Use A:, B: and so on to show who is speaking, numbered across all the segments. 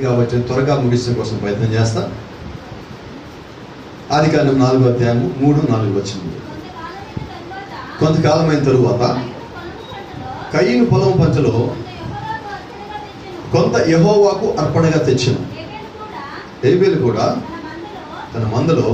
A: కాబట్టి త్వరగా ముగించడం కోసం ప్రయత్నం చేస్తా ఆది కాండం నాలుగో అధ్యాయము మూడు నాలుగు వచ్చింది
B: కొంతకాలమైన తరువాత
A: కొంతకాలమైన తరువాత
B: కయ్యను పొలం పంటలో
A: కయ్యను పొలం పంచలో
B: కొంత యెహోవాకు
A: కొంత యహోవాకు అర్పణగా తెచ్చిన
B: ఏబేలు కూడా
A: ఏబేలు కూడా
B: తన మందలో
A: తన మందలో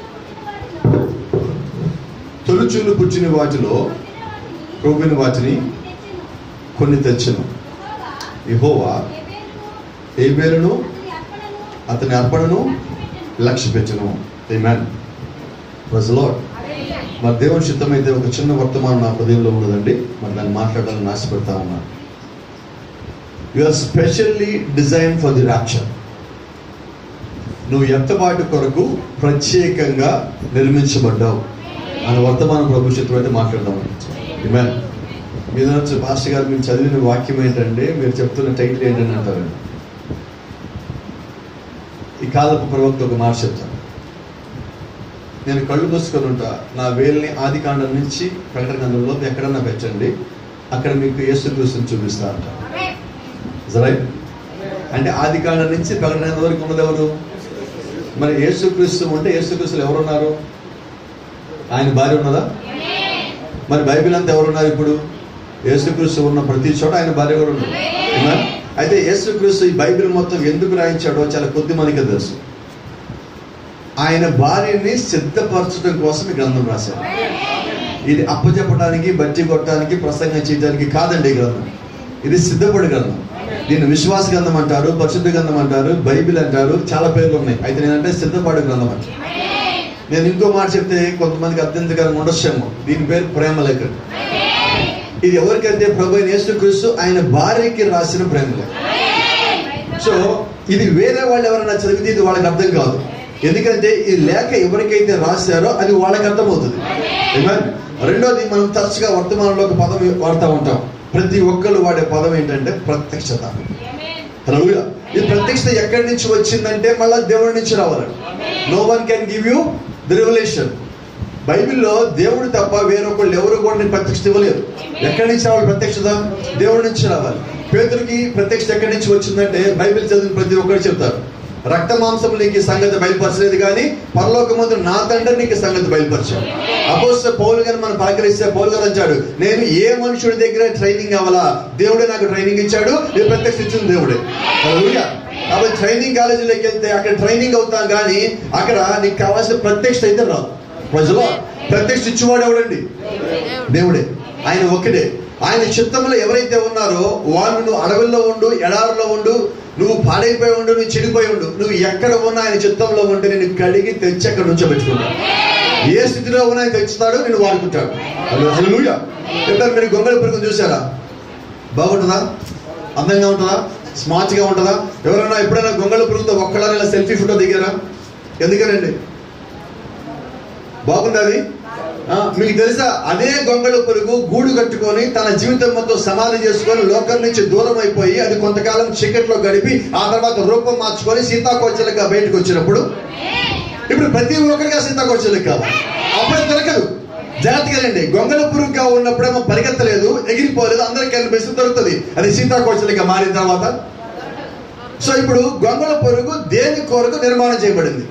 B: తొలుచులు పుచ్చిన వాటిలో క్రొవ్విన వాటిని కొన్ని తెచ్చెను యెహోవా ఏబేలును అతని అర్పణను లక్ష్య పెట్టెను ఆమేన్ ప్రైజ్ లార్డ్ మరి దేవుని చిత్తమైతే ఒక చిన్న వర్తమానం నా హృదయంలో ఉన్నదండి మరి దాన్ని మాట్లాడాలని ఆశపడతా ఉన్నాను you are specially design for the rapture నువ్వు ఎత్తబాటు కొరకు ప్రత్యేకంగా నిర్మించబడ్డావు అని వర్తమానం ప్రభు చిత్తమైతే మాట్లాడదాం ఇమాన్ మీరు అనొచ్చు పాస్టర్ గారు మీరు చదివిన వాక్యం ఏంటంటే మీరు చెప్తున్న టైటిల్ ఏంటని అంటారండి ఈ కాలపు ప్రవక్త ఒక మాట చెప్తాను నేను కళ్ళు మూసుకొని ఉంటా నా వేలిని ఆది కాండం నుంచి ప్రకటన గ్రంథంలో ఎక్కడన్నా పెట్టండి అక్కడ మీకు యేసు క్రీస్తుని చూపిస్తా అంట రైట్ అంటే ఆది కాండం నుంచి ప్రకటన గ్రంథం వరకు ఉన్నది ఎవరు మరి యేసుక్రీస్తు ఉంటే యేసుక్రీస్తులు ఎవరున్నారు ఆయన భార్య ఉన్నదా మరి బైబిల్ అంతా ఎవరున్నారు ఇప్పుడు యేసుక్రీస్తు ఉన్న ప్రతి చోట ఆయన భార్య కూడా ఉన్నారు Amen? అయితే యేసుక్రీస్తు ఈ బైబిల్ మొత్తం ఎందుకు రాయించాడో చాలా కొద్ది మనకి తెలుసు ఆయన భార్యని సిద్ధపరచడం కోసం ఈ గ్రంథం రాశాడు ఇది అప్పచెప్పడానికి బజ్జి కొట్టడానికి ప్రసంగం చేయడానికి కాదండి ఈ గ్రంథం ఇది సిద్ధపడి గ్రంథం దీన్ని విశ్వాస గ్రంథం అంటారు పరిశుద్ధ గ్రంథం అంటారు బైబిల్ అంటారు చాలా పేర్లు ఉన్నాయి అయితే నేనంటే సిద్ధపడి గ్రంథం అంట నేను ఇంకో మాట చెప్తే కొంతమందికి అత్యంతకరంగా ఉండొచ్చేమో దీని పేరు ప్రేమ లేఖ ఇది ఎవరికైతే ప్రభు అయిన యేసుక్రీస్తు ఆయన భార్యకి రాసిన ప్రేమ లేఖ సో ఇది వేరే వాళ్ళు ఎవరైనా చదివితే ఇది వాళ్ళకి అర్థం కాదు ఎందుకంటే ఈ లేఖ ఎవరికైతే రాశారో అది వాళ్ళకి అర్థమవుతుంది Amen? రెండోది మనం తరచుగా వర్తమానంలో ఒక పదం వాడుతూ ఉంటాం ప్రతి ఒక్కరు వాడే పదం ఏంటంటే ప్రత్యక్షత హల్లెలూయా. ఈ ప్రత్యక్షత ఎక్కడి నుంచి వచ్చిందంటే మళ్ళీ దేవుడి నుంచి రావాలి no one can give you the revolution బైబిల్లో దేవుడు తప్ప వేరొకళ్ళు ఎవరు కూడా నీకు ప్రత్యక్షత ఇవ్వలేరు ఎక్కడి నుంచి రావాలి ప్రత్యక్షత దేవుడి నుంచి రావాలి పేదరికి ప్రత్యక్షత ఎక్కడి నుంచి వచ్చిందంటే బైబిల్ చదివిన ప్రతి ఒక్కరు చెప్తారు రక్త మాంసం నీకు ఈ సంగతి బయలుపరచలేదు కానీ పరలోకమందు నా తండ్రి నీకు ఈ సంగతి బయలుపరిచాడు అపోస్ పౌలు గారు మనం పలకరిస్తే పౌలు గారు వచ్చాడు నేను ఏ మనుషుడి దగ్గర ట్రైనింగ్ అవ్వాలా దేవుడే నాకు ట్రైనింగ్ ఇచ్చాడు నేను ప్రత్యక్ష ఇచ్చింది దేవుడే హల్లెలూయా. కాబట్టి ట్రైనింగ్ కాలేజీలోకి వెళ్తే అక్కడ ట్రైనింగ్ అవుతాం కానీ అక్కడ నీకు కావాల్సిన ప్రత్యక్ష అయితే రాదు ప్రజలో ప్రత్యక్ష ఇచ్చేవాడు ఎవడండి దేవుడే ఆయన ఒక్కడే ఆయన చిత్తంలో ఎవరైతే ఉన్నారో వాళ్ళు నువ్వు అడవుల్లో ఉండు ఎడారిలో ఉండు నువ్వు పాడైపోయి ఉండు నువ్వు చెడిపోయి ఉండు నువ్వు ఎక్కడ ఉన్నా ఆయన చిత్తంలో ఉంటే నేను కడిగి తెచ్చి అక్కడ నుంచోబెట్టుకుంటాను ఏ స్థితిలో ఉన్నా ఆయన తెచ్చుతాడు నేను వాడుకుంటాడు హల్లెలూయా ఎప్పుడైనా మీరు గొంగళి పురుగును చూసారా బాగుంటుందా అందంగా ఉంటుందా స్మార్ట్ గా ఉంటుందా ఎవరైనా ఎప్పుడైనా గొంగళి పురుగుతో ఒక్కళ్ళని ఇలా సెల్ఫీ ఫోటో దిగారా ఎందుకనండి బాగుంది అది ఆ, మీకు తెలుసా అదే గొంగళ పురుగు గూడు కట్టుకొని తన జీవితం మొత్తం సమాధి చేసుకొని లోకం నుంచి దూరం అయిపోయి అది కొంతకాలం చీకట్లో గడిపి ఆ తర్వాత రూపం మార్చుకొని సీతాకోచలుగా బయటకు వచ్చినప్పుడు ఇప్పుడు ప్రతి ఒక్కరిగా సీతాకోచలకు కావాలి అప్పుడే దొరకదు జాగ్రత్తగానండి గొంగళ పురుగుగా ఉన్నప్పుడేమో పరిగెత్తలేదు ఎగిరిపోలేదు అందరికి కనిపిస్తుంది దొరుకుతుంది అది సీతాకోచలుగా మారిన తర్వాత సో ఇప్పుడు గొంగళ పురుగు దేని కొరకు నిర్మాణం చేయబడింది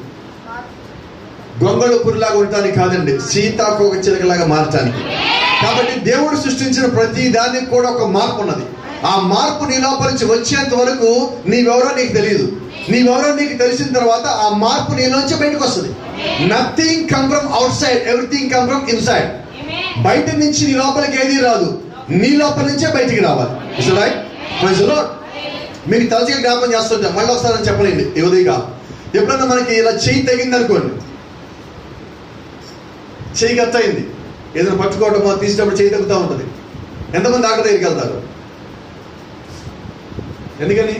B: గొంగళ పురులాగా ఉండటానికి కాదండి సీతాకోక చిలకలాగా మార్చడానికి కాబట్టి దేవుడు సృష్టించిన ప్రతి దానికి కూడా ఒక మార్పు ఉన్నది ఆ మార్పు నీ లోపల నుంచి వచ్చేంత వరకు నీవెవరో నీకు తెలియదు నీవెవరో నీకు తెలిసిన తర్వాత ఆ మార్పు నీలోంచి బయటకు వస్తుంది nothing come from outside everything come from inside బయట నుంచి నీ లోపలికి ఏది రాదు నీ లోపల నుంచే బయటికి రావాలి Is it right? Praise the Lord. మీకు తలచి జ్ఞాపం చేస్తుంటా మళ్ళీ ఒకసారి అని చెప్పలేండి ఈ ఉదయగా ఎప్పుడన్నా మనకి ఇలా చెయ్యి తగింది అనుకోండి చెయ్యి కట్ అయింది ఏదైనా పట్టుకోవటమో తీసినప్పుడు చెయ్యి తగ్గుతూ ఉంటుంది ఎంతమంది డాక్టర్ దగ్గరికి వెళ్తారు ఎందుకని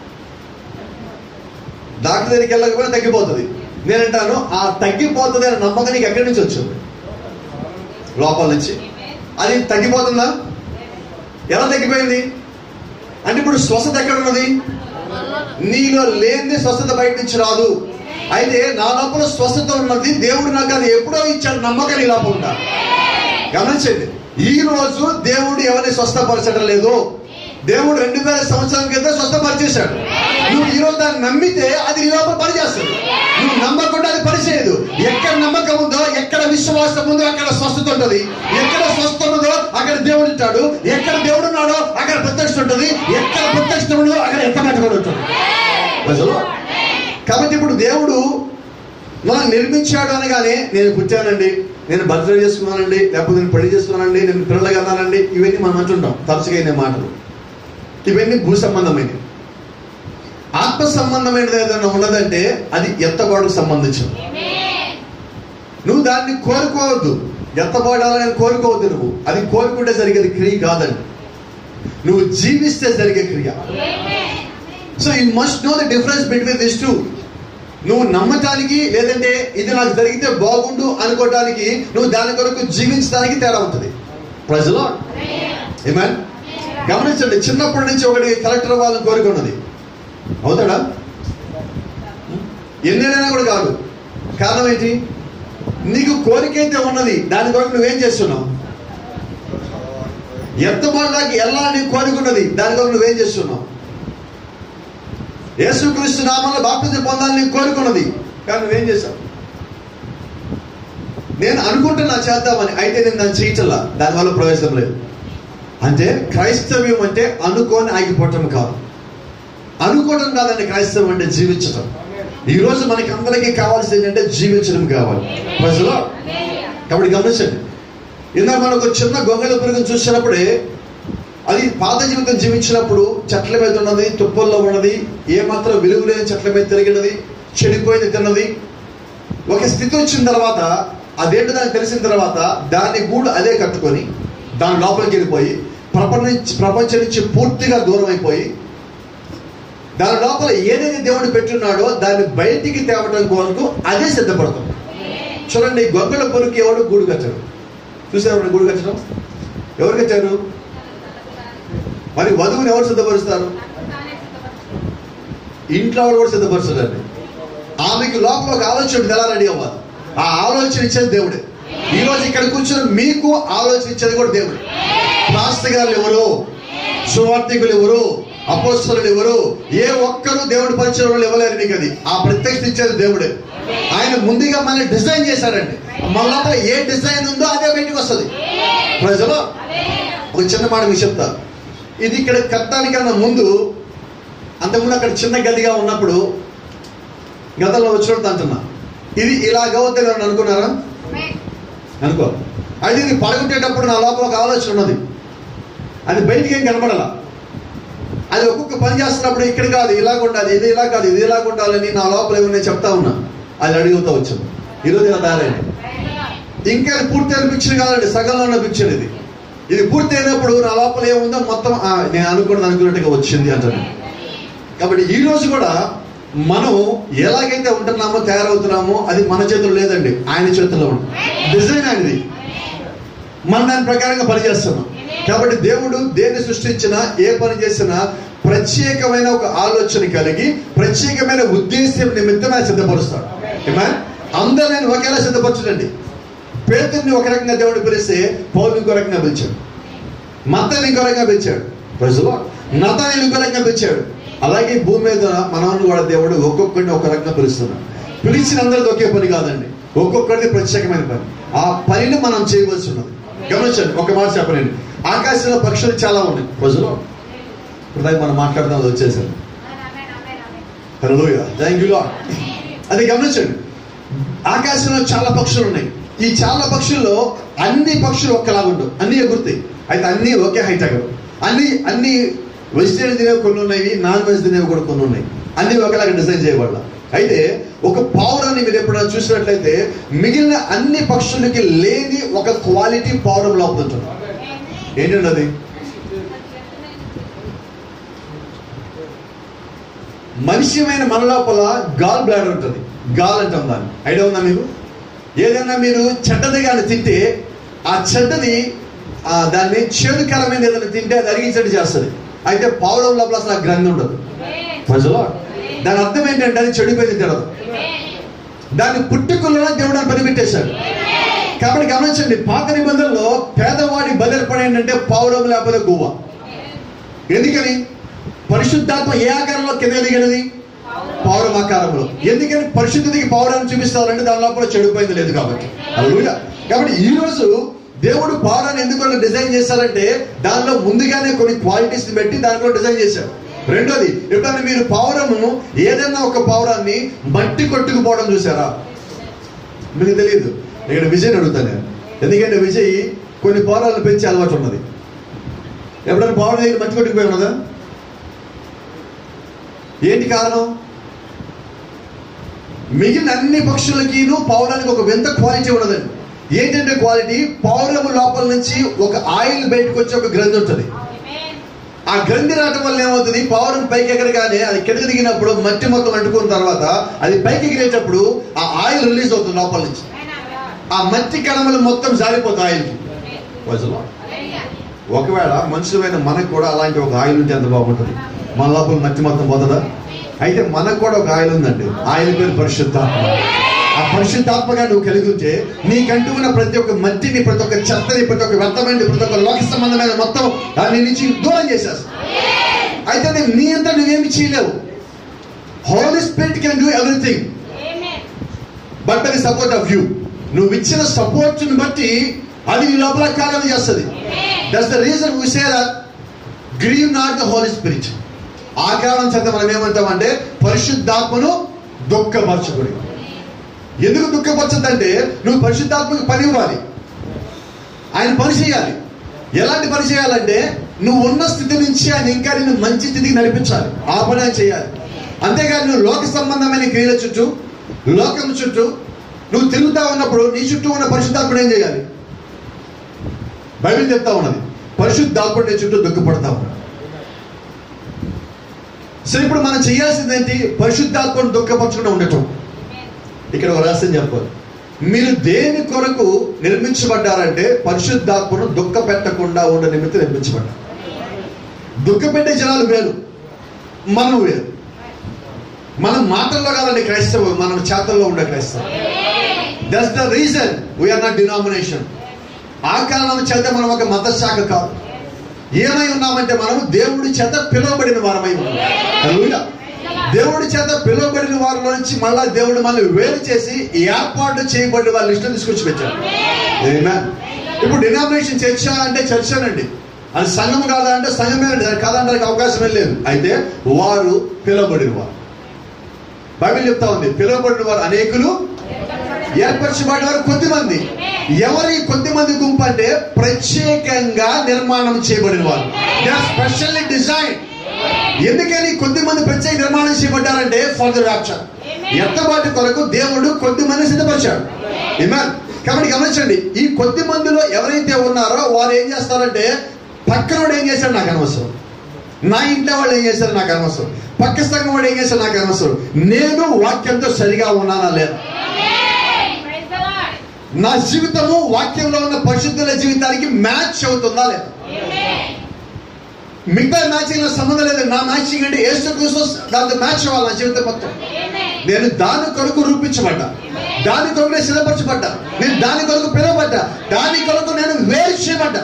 B: డాక్టర్ దగ్గరికి వెళ్ళకపోయినా తగ్గిపోతుంది నేనంటాను ఆ తగ్గిపోతుంది అనే నమ్మకం నీకు ఎక్కడి నుంచి వచ్చింది లోపల నుంచి అది తగ్గిపోతుందా ఎలా తగ్గిపోయింది అంటే ఇప్పుడు స్వస్థత ఎక్కడ ఉన్నది నీలో లేనిది స్వస్థత బయట నుంచి రాదు అయితే నా లోపల స్వస్థత ఉన్నది దేవుడు నాకు అది ఎప్పుడో ఇచ్చాడు నమ్మకం నీ లోపల ఉందా గమనించండి ఈ రోజు దేవుడు ఎవరిని స్వస్థపరచడం లేదు దేవుడు రెండు వేల సంవత్సరాల క్రితం స్వస్థపరిచేశాడు నువ్వు నువ్వు ఈ రోజు దాన్ని నమ్మితే అది నీ లోపల పనిచేస్తుంది నువ్వు నమ్మకుండా అది పనిచేయదు ఎక్కడ నమ్మకం ఉందో ఎక్కడ విశ్వాసం ఉందో అక్కడ స్వస్థత ఉంటుంది ఎక్కడ స్వస్థత ఉందో అక్కడ దేవుడు ఉంటాడు ఎక్కడ దేవుడు ఉన్నాడో అక్కడ ప్రత్యక్ష ఉంటుంది ఎక్కడ ప్రత్యక్ష ఉండదో అక్కడ ఎత్తమాట కూడా ఉంటుంది ప్రజలు కాబట్టి ఇప్పుడు దేవుడు మనం నిర్మించాడు అనగానే నేను పుట్టానండి నేను భద్ర చేసుకున్నానండి లేకపోతే నేను పెళ్లి చేసుకున్నానండి నేను పిల్లలు కన్నానండి ఇవన్నీ మనం అంటుంటాం తరచుగా అయిన మాటలు ఇవన్నీ భూ సంబంధమైనవి ఆత్మ సంబంధమైనది ఏదైనా ఉన్నదంటే అది ఎత్తబాటుకు సంబంధించింది నువ్వు దాన్ని కోరుకోవద్దు ఎత్తబడాలని కోరుకోవద్దు నువ్వు అది కోరుకుంటే జరిగేది క్రియ కాదండి నువ్వు జీవిస్తే జరిగే క్రియ so you must know the difference between this two నువ్వు నమ్మటానికి లేదంటే ఇది నాకు జరిగితే బాగుండు అనుకోవటానికి నువ్వు దాని కొరకు జీవించడానికి తేడా ఉంటుంది ప్రజలు ఏమన్ గమనించండి చిన్నప్పటి నుంచి ఒకటి కలెక్టర్ వాళ్ళని కోరుకున్నది అవుతాడా ఎన్నైనా కూడా కాదు కారణం ఏంటి నీకు కోరిక అయితే ఉన్నది దాని కొరకు నువ్వేం చేస్తున్నావు ఎత్తబడడానికి ఎలా నీకు కోరిక ఉన్నది దాని కొరకు నువ్వేం చేస్తున్నావు యేసుక్రీస్తు నామంలో బాప్తిజం పొందాలని నీకు కోరుకున్నది కానీ నువ్వేం చేశావు నేను అనుకుంటున్నా చేద్దామని అయితే నేను దాన్ని చేయటల్లా దానివల్ల ప్రవేశం లేదు అంటే క్రైస్తవ్యం అంటే అనుకోని ఆగిపోవటం కాదు అనుకోవడం కాదండి క్రైస్తవం అంటే జీవించటం ఈ రోజు మనకి అందరికీ కావాల్సింది ఏంటంటే జీవించడం కావాలి ప్రజలు కాబట్టి గమనించండి ఇందాక మనం ఒక చిన్న గొంగళ పురుగును చూసినప్పుడే అది పాత జీవితం జీవించినప్పుడు చెట్ల మీద ఉన్నది తుప్పల్లో ఉన్నది ఏమాత్రం విలువ లేని చెట్ల మీద తిరిగినది చెడిపోయింది తిన్నది ఒక స్థితి వచ్చిన తర్వాత అదేంటో దానికి తెలిసిన తర్వాత దాని గూడు అదే కట్టుకొని దాని లోపలికి వెళ్ళిపోయి ప్రపంచ ప్రపంచం నుంచి పూర్తిగా దూరం అయిపోయి దాని లోపల ఏదైతే దేవుడు పెట్టున్నాడో దాన్ని బయటికి తేవడం కొరకు అదే సిద్ధపడతాం చూడండి గొంగళ పొరికి ఎవడు గూడు కట్టాడు చూసారు గూడు కట్టడం ఎవరు కట్టారు మరి వధువుని ఎవరు సిద్ధపరుస్తారు ఇంట్లో వాళ్ళు కూడా సిద్ధపరుస్తారండి ఆమెకి లోపల ఒక ఆలోచన ఉంటుంది, ఎలా రెడీ అవ్వాలి ఆ ఆలోచన ఇచ్చేది దేవుడే ఈ రోజు ఇక్కడ కూర్చొని మీకు ఆలోచన ఇచ్చేది కూడా దేవుడే పాస్టర్ గారు ఎవరు సువార్థికులు ఎవరు అపోస్తలు ఎవరు ఏ ఒక్కరు దేవుడి పరిచయం వాళ్ళు ఇవ్వలేరు నీకు అది ఆ ప్రత్యక్ష ఇచ్చేది దేవుడే ఆయన ముందుగా మనల్ని డిజైన్ చేశాడండి మన లోపల ఏ డిజైన్ ఉందో అదే బయటకు వస్తుంది ప్రజలు ఒక చిన్న మాట మీకు చెప్తా ఇది ఇక్కడ కట్టడానికన్నా ముందు అంతకుముందు అక్కడ చిన్న గదిగా ఉన్నప్పుడు గతంలో వచ్చినట్టు అంటున్నా ఇది ఇలాగ అవుతుంది అని అనుకున్నారా అనుకో అది ఇది పడగొట్టేటప్పుడు నా లోపల ఒక ఆలోచన ఉన్నది అది బయటికి ఏం కనబడాల అది ఒక్కొక్క పని చేస్తున్నప్పుడు ఇక్కడ కాదు ఇలాగ ఉండాలి ఇది ఇలా కాదు ఇది ఇలాగ ఉండాలని నా లోపల ఏమో నేను చెప్తా ఉన్నా అది అడుగుతూ వచ్చాను ఈరోజు ఇలా తయారైంది ఇంకా ఇది పూర్తి అయిన పిక్చర్ కాదండి సగంలో ఉన్న పిక్చర్ ఇది ఇది పూర్తి అయినప్పుడు నా లోపల ఏముందో మొత్తం ఆ, నేను అనుకున్నది అనుకున్నట్టుగా వచ్చింది అంటాను కాబట్టి ఈ రోజు కూడా మనం ఎలాగైతే ఉంటున్నామో తయారవుతున్నామో అది మన చేతుల్లో లేదండి ఆయన చేతుల్లో ఉంది డిజైన్ ఆయనది మనం దాని ప్రకారంగా పనిచేస్తున్నాం కాబట్టి దేవుడు దేన్ని సృష్టించినా ఏ పని చేసినా ప్రత్యేకమైన ఒక ఆలోచన కలిగి ప్రత్యేకమైన ఉద్దేశం నిమిత్తం ఆయన సిద్ధపరుస్తాడు Amen? అందరిని ఒకేలా సిద్ధపరచడండి పేతుర్ని ఒక రకంగా దేవుడు పిలిస్తే పౌరుని ఇంకో రకంగా పిలిచాడు మతని ఇంకో రకంగా పిలిచాడు ప్రజలు నతని ఇంకో రకంగా పిలిచాడు అలాగే ఈ భూమి మీద మనల్ని కూడా దేవుడు ఒక్కొక్కరిని ఒక రకంగా పిలుస్తున్నాడు పిలిచిన అందరిది ఒకే పని కాదండి ఒక్కొక్కరిది ప్రత్యేకమైన పని ఆ పనిని మనం చేయవలసి ఉన్నది గమనించండి ఒక మాట చెప్పనండి ఆకాశంలో పక్షులు చాలా ఉన్నాయి ప్రజలు ఇప్పుడు దాకా మనం మాట్లాడదాం అది వచ్చేసాను హలో థ్యాంక్ యూ అది గమనించండి ఆకాశంలో చాలా పక్షులు ఉన్నాయి ఈ చాలా పక్షుల్లో అన్ని పక్షులు ఒక్కలాగా ఉండవు అన్ని ఎగురుతాయి అయితే అన్ని ఒకే హైట్ ఎగరు అన్ని అన్ని వెజిటేరియన్ తినేవి కొన్ని ఉన్నాయి నాన్ వెజ్ తినేవి కూడా కొన్ని ఉన్నాయి అన్ని ఒకేలాగా డిజైన్ చేయబడాల అయితే ఒక పావురాన్ని మీరు ఎప్పుడైనా చూసినట్లయితే మిగిలిన అన్ని పక్షులకి లేని ఒక క్వాలిటీ పావురం లోపల ఉంటుంది ఏంటండి అది మనిషిమైన మన లోపల గాల్ బ్లాడర్ ఉంటుంది గాల్ అంటాం దాన్ని ఐడియా ఉందా మీకు ఏదైనా మీరు చెడ్డది కానీ తింటే ఆ చెడ్డది ఆ దాన్ని చేదుకరమైన ఏదైనా తింటే అది అరిగించడం చేస్తుంది అయితే పావురం లోపల అసలు ఆ గ్రంథి ఉండదు ప్రజలు దాని అర్థం ఏంటంటే అది చెడిపోయింది తినదు దాన్ని పుట్టుకుల్లో దేవుడు అని పనిపెట్టేశాడు కాబట్టి గమనించండి పాత నిబంధనలో పేదవాడి బదిలపడి ఏంటంటే పావురం లేకపోతే గువ్వ ఎందుకని పరిశుద్ధాత్మ ఏ ఆకారంలో కింద దిగినది పౌరం ఆకారంలో ఎందుకని పరిశుద్ధికి పౌరాన్ని చూపిస్తారంటే దాని లోపల చెడిపోయింది లేదు కాబట్టి హల్లెలూయా కాబట్టి ఈ రోజు దేవుడు పౌరాన్ని ఎందుకు డిజైన్ చేశారంటే దానిలో ముందుగానే కొన్ని క్వాలిటీస్ పెట్టి దానిలో డిజైన్ చేశారు రెండోది ఎప్పుడైనా మీరు పౌరము ఏదైనా ఒక పౌరాన్ని మట్టి కొట్టుకుపోవడం చూసారా మీకు తెలియదు ఇక్కడ విజయ్ అడుగుతాను నేను ఎందుకంటే విజయ్ కొన్ని పౌరాలను పెంచే అలవాటు ఉన్నది ఎప్పుడైనా పౌరం దగ్గర మట్టి కొట్టుకుపోయి ఉన్నదా ఏంటి కారణం మిగిలిన అన్ని పక్షులకిను పౌరానికి ఒక వింత క్వాలిటీ ఉన్నదండి ఏంటంటే క్వాలిటీ పౌరము లోపల నుంచి ఒక ఆయిల్ బయటకు వచ్చి ఒక గ్రంథి ఉంటుంది ఆ గ్రంథి రావటం వల్ల ఏమవుతుంది పౌరం పైకి ఎగరగానే అది కిందకి దిగినప్పుడు మట్టి మొత్తం అంటుకున్న తర్వాత అది పైకి ఎగిరేటప్పుడు ఆ ఆయిల్ రిలీజ్ అవుతుంది లోపల నుంచి ఆ మట్టి కణములు మొత్తం జారిపోతాయి ఆయిల్కి ప్రజలు ఒకవేళ మనుషులమైన మనకు కూడా అలాంటి ఒక ఆయిల్ ఉంటే ఎంత బాగుంటుంది మన లోపల మట్టి మొత్తం పోతుందా అయితే మనకు కూడా ఒక ఆయిల్ ఉందండి ఆయిల్ పేరు పరిశుద్ధాత్మ ఆ పరిశుద్ధాత్మగా నువ్వు కలిగి ఉంటే నీకంటూ ఉన్న ప్రతి ఒక్క మట్టిని ప్రతి ఒక్క చెత్తని ప్రతి ఒక్క వ్యర్థమైన ప్రతి ఒక్క లోక సంబంధమైన మొత్తం దాని నుంచి దూరం చేసేస్తా అయితే నేను నీ అంతా నువ్వేమి చేయలేవు Holy Spirit can do everything but అది సపోర్ట్ ఆఫ్ యూ నువ్వు ఇచ్చిన సపోర్ట్ ని బట్టి అది నీ లోపల కార్యం చేస్తుంది that's the reason we say that grieve not the Holy Spirit ఆ కారణం చేత మనం ఏమంటామంటే పరిశుద్ధాత్మను దుఃఖపరచుకుని ఎందుకు దుఃఖపరచదంటే నువ్వు పరిశుద్ధాత్మకు పని ఇవ్వాలి ఆయన పని చేయాలి ఎలాంటి పని చేయాలంటే నువ్వు ఉన్న స్థితి నుంచి ఆయన ఇంకా నిన్ను మంచి స్థితికి నడిపించాలి ఆ పని ఆయన చేయాలి అంతేగాని నువ్వు లోక సంబంధమైన క్రియల చుట్టూ లోకం చుట్టూ నువ్వు తిరుగుతా ఉన్నప్పుడు నీ చుట్టూ ఉన్న పరిశుద్ధాత్ముడు ఏం చేయాలి బైబిల్ చెప్తా ఉన్నది పరిశుద్ధాత్ముడు నీ చుట్టూ దుఃఖపడతా ఉన్నాడు సో ఇప్పుడు మనం చేయాల్సింది ఏంటి పరిశుద్ధాత్మను దుఃఖపరచకుండా ఉండటం ఇక్కడ ఒక రహస్యం చెప్పాలి మీరు దేని కొరకు నిర్మించబడ్డారంటే పరిశుద్ధాత్మను దుఃఖ పెట్టకుండా ఉండే నిమిత్తం నిర్మించబడ్డారు దుఃఖ పెట్టే జనాలు వేరు మనం వేరు మనం మాటల్లో కాదండి క్రైస్తవం మనం చేతల్లో ఉండే క్రైస్తవం that's the reason we are not denomination ఆ కారణం చేత మనం ఒక మత శాఖ కాదు ఏమై ఉన్నామంటే మనం దేవుడి చేత పిలువబడిన వారమై ఉన్నాం హల్లెలూయా. దేవుడి చేత పిలువబడిన వారిలో నుంచి మళ్ళా దేవుడు మనల్ని వేరు చేసి ఏర్పాటు చేయబడిన వాళ్ళ లిస్టు తీసుకొచ్చి పెట్టాడు Amen. ఇప్పుడు డినామినేషన్ చర్చ అంటే చర్చ అండి అది సంఘం కాదా అంటే సంఘమే అండి అది కాదనడానికి అవకాశమే లేదు అయితే వారు పిలువబడిన వారు బైబిల్ చెప్తా ఉంది పిలువబడిన వారు అనేకులు ఏర్పరచబడిన వారు కొద్ది మంది ఎవరి కొద్ది మంది గుంపు అంటే ప్రత్యేకంగా నిర్మాణం చేయబడిన వారు స్పెషల్లీ డిజైన్ ఎందుకని కొద్ది మంది ప్రత్యేక నిర్మాణం చేయబడ్డారంటే ఫర్ ద రాప్చర్ ఎత్తబాటు కొరకు దేవుడు కొద్ది మంది సిద్ధపరిచాడు Amen. కాబట్టి గమనించండి ఈ కొద్ది మందిలో ఎవరైతే ఉన్నారో వారు ఏం చేస్తారంటే పక్కనోడు ఏం చేశాడు నాకు అనవసరం నా ఇంట్లో వాళ్ళు ఏం చేశారు నాకు అనవసరం పక్క సంఘం వాడు ఏం చేశారు నాకు అనవసరం నేను వాక్యంతో సరిగా ఉన్నానా లేదా నా జీవితము వాక్యంలో ఉన్న పరిశుద్ధుల జీవితానికి మ్యాచ్ అవుతుందా లేదా మిగతా మ్యాచింగ్ సంబంధం లేదు నా మ్యాచింగ్ అంటే ఏసు క్రీస్తు దాంతో మ్యాచ్ అవ్వాలి నా జీవితం మొత్తం నేను దాని కొరకు రూపించబడ్డా దాని కొరకు నేను సిద్ధపరచబడ్డా నేను దాని కొరకు పిలువబడ్డా దాని కొరకు నేను వేరు చేయబడ్డా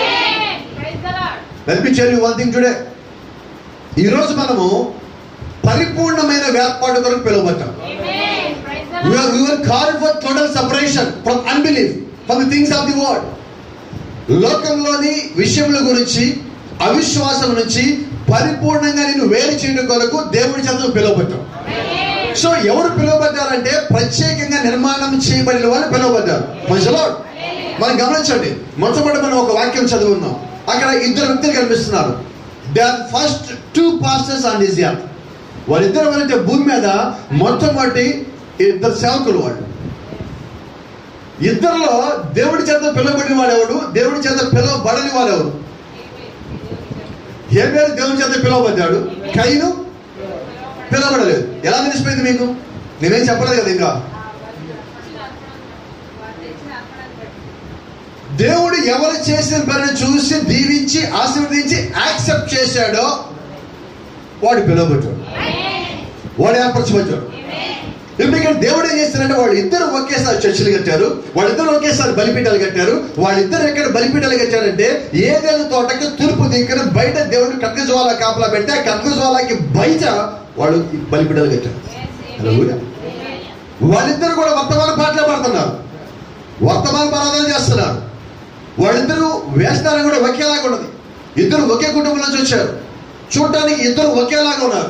B: నడిపించారు వన్ థింగ్ టుడే ఈరోజు మనము పరిపూర్ణమైన వేర్పాటు కొరకు పిలువబడ్డాం We are, we were called for total separation from unbelief, from the things of the world. లోకంలోని విషయముల గురించి అవిశ్వాసం నుంచి పరిపూర్ణంగా నేను వేరు చేయడం కొరకు దేవుడి చేత పిలువబడ్డాం సో ఎవరు పిలువబడ్డారంటే ప్రత్యేకంగా నిర్మాణం చేయబడిన వాళ్ళు పిలువబడ్డారు ప్రజలో మనం గమనించండి మొట్టమొదటి మనం ఒక వాక్యం చదువున్నాం అక్కడ ఇద్దరు వ్యక్తులు కనిపిస్తున్నారు they are first two pastors on this app వాళ్ళిద్దరు ఎవరైతే భూమి మీద మొట్టమొదటి ఇద్దరు సేవకులు వాళ్ళు ఇద్దరిలో దేవుడి చేత పిలువబడిన వాడు ఎవడు దేవుడి చేత పిలువబడని వాడు ఎవరు ఏ పేరు దేవుడి చేత పిలువబడ్డాడు కైను పిలవబడలేదు ఎలా తెలిసిపోయింది మీకు నేనేం చెప్పలేదు కదా ఇంకా దేవుడు ఎవరు చేసిన పనిని చూసి దీవించి ఆశీర్వదించి యాక్సెప్ట్ చేశాడో వాడు పిలువబడ్డాడు వాడు ఏర్పరచబడ్డాడు ఎందుకంటే దేవుడు ఏం చేస్తారంటే వాళ్ళు ఇద్దరు ఒకేసారి చర్చిలు కట్టారు వాళ్ళిద్దరు ఒకేసారి బలిపీఠాలు కట్టారు వాళ్ళిద్దరు ఎక్కడ బలిపీఠాలు కట్టారంటే ఏదైనా తోటకి తూర్పు దిక్కున బయట దేవుడు కక్కజ్వాల కాపలా పెట్టి ఆ కక్కజ్వాలకి బయట వాళ్ళు ఈ బలిపీఠాలు కట్టారు హల్లెలూయా. వాళ్ళిద్దరు కూడా వర్తమాన పాటలే పాడుతున్నారు వర్తమాన పరాధన చేస్తున్నారు వాళ్ళిద్దరూ వేస్తారం కూడా ఒకేలాగా ఉన్నది ఇద్దరు ఒకే కుటుంబం నుంచి వచ్చారు చూడటానికి ఇద్దరు ఒకేలాగా ఉన్నారు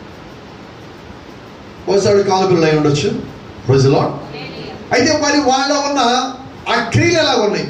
B: ఒకసారి కాలుపులు అయి ఉండొచ్చు రోజులో అయితే మరి వాళ్ళ ఉన్న ఆ క్రియలు ఎలా ఉన్నాయి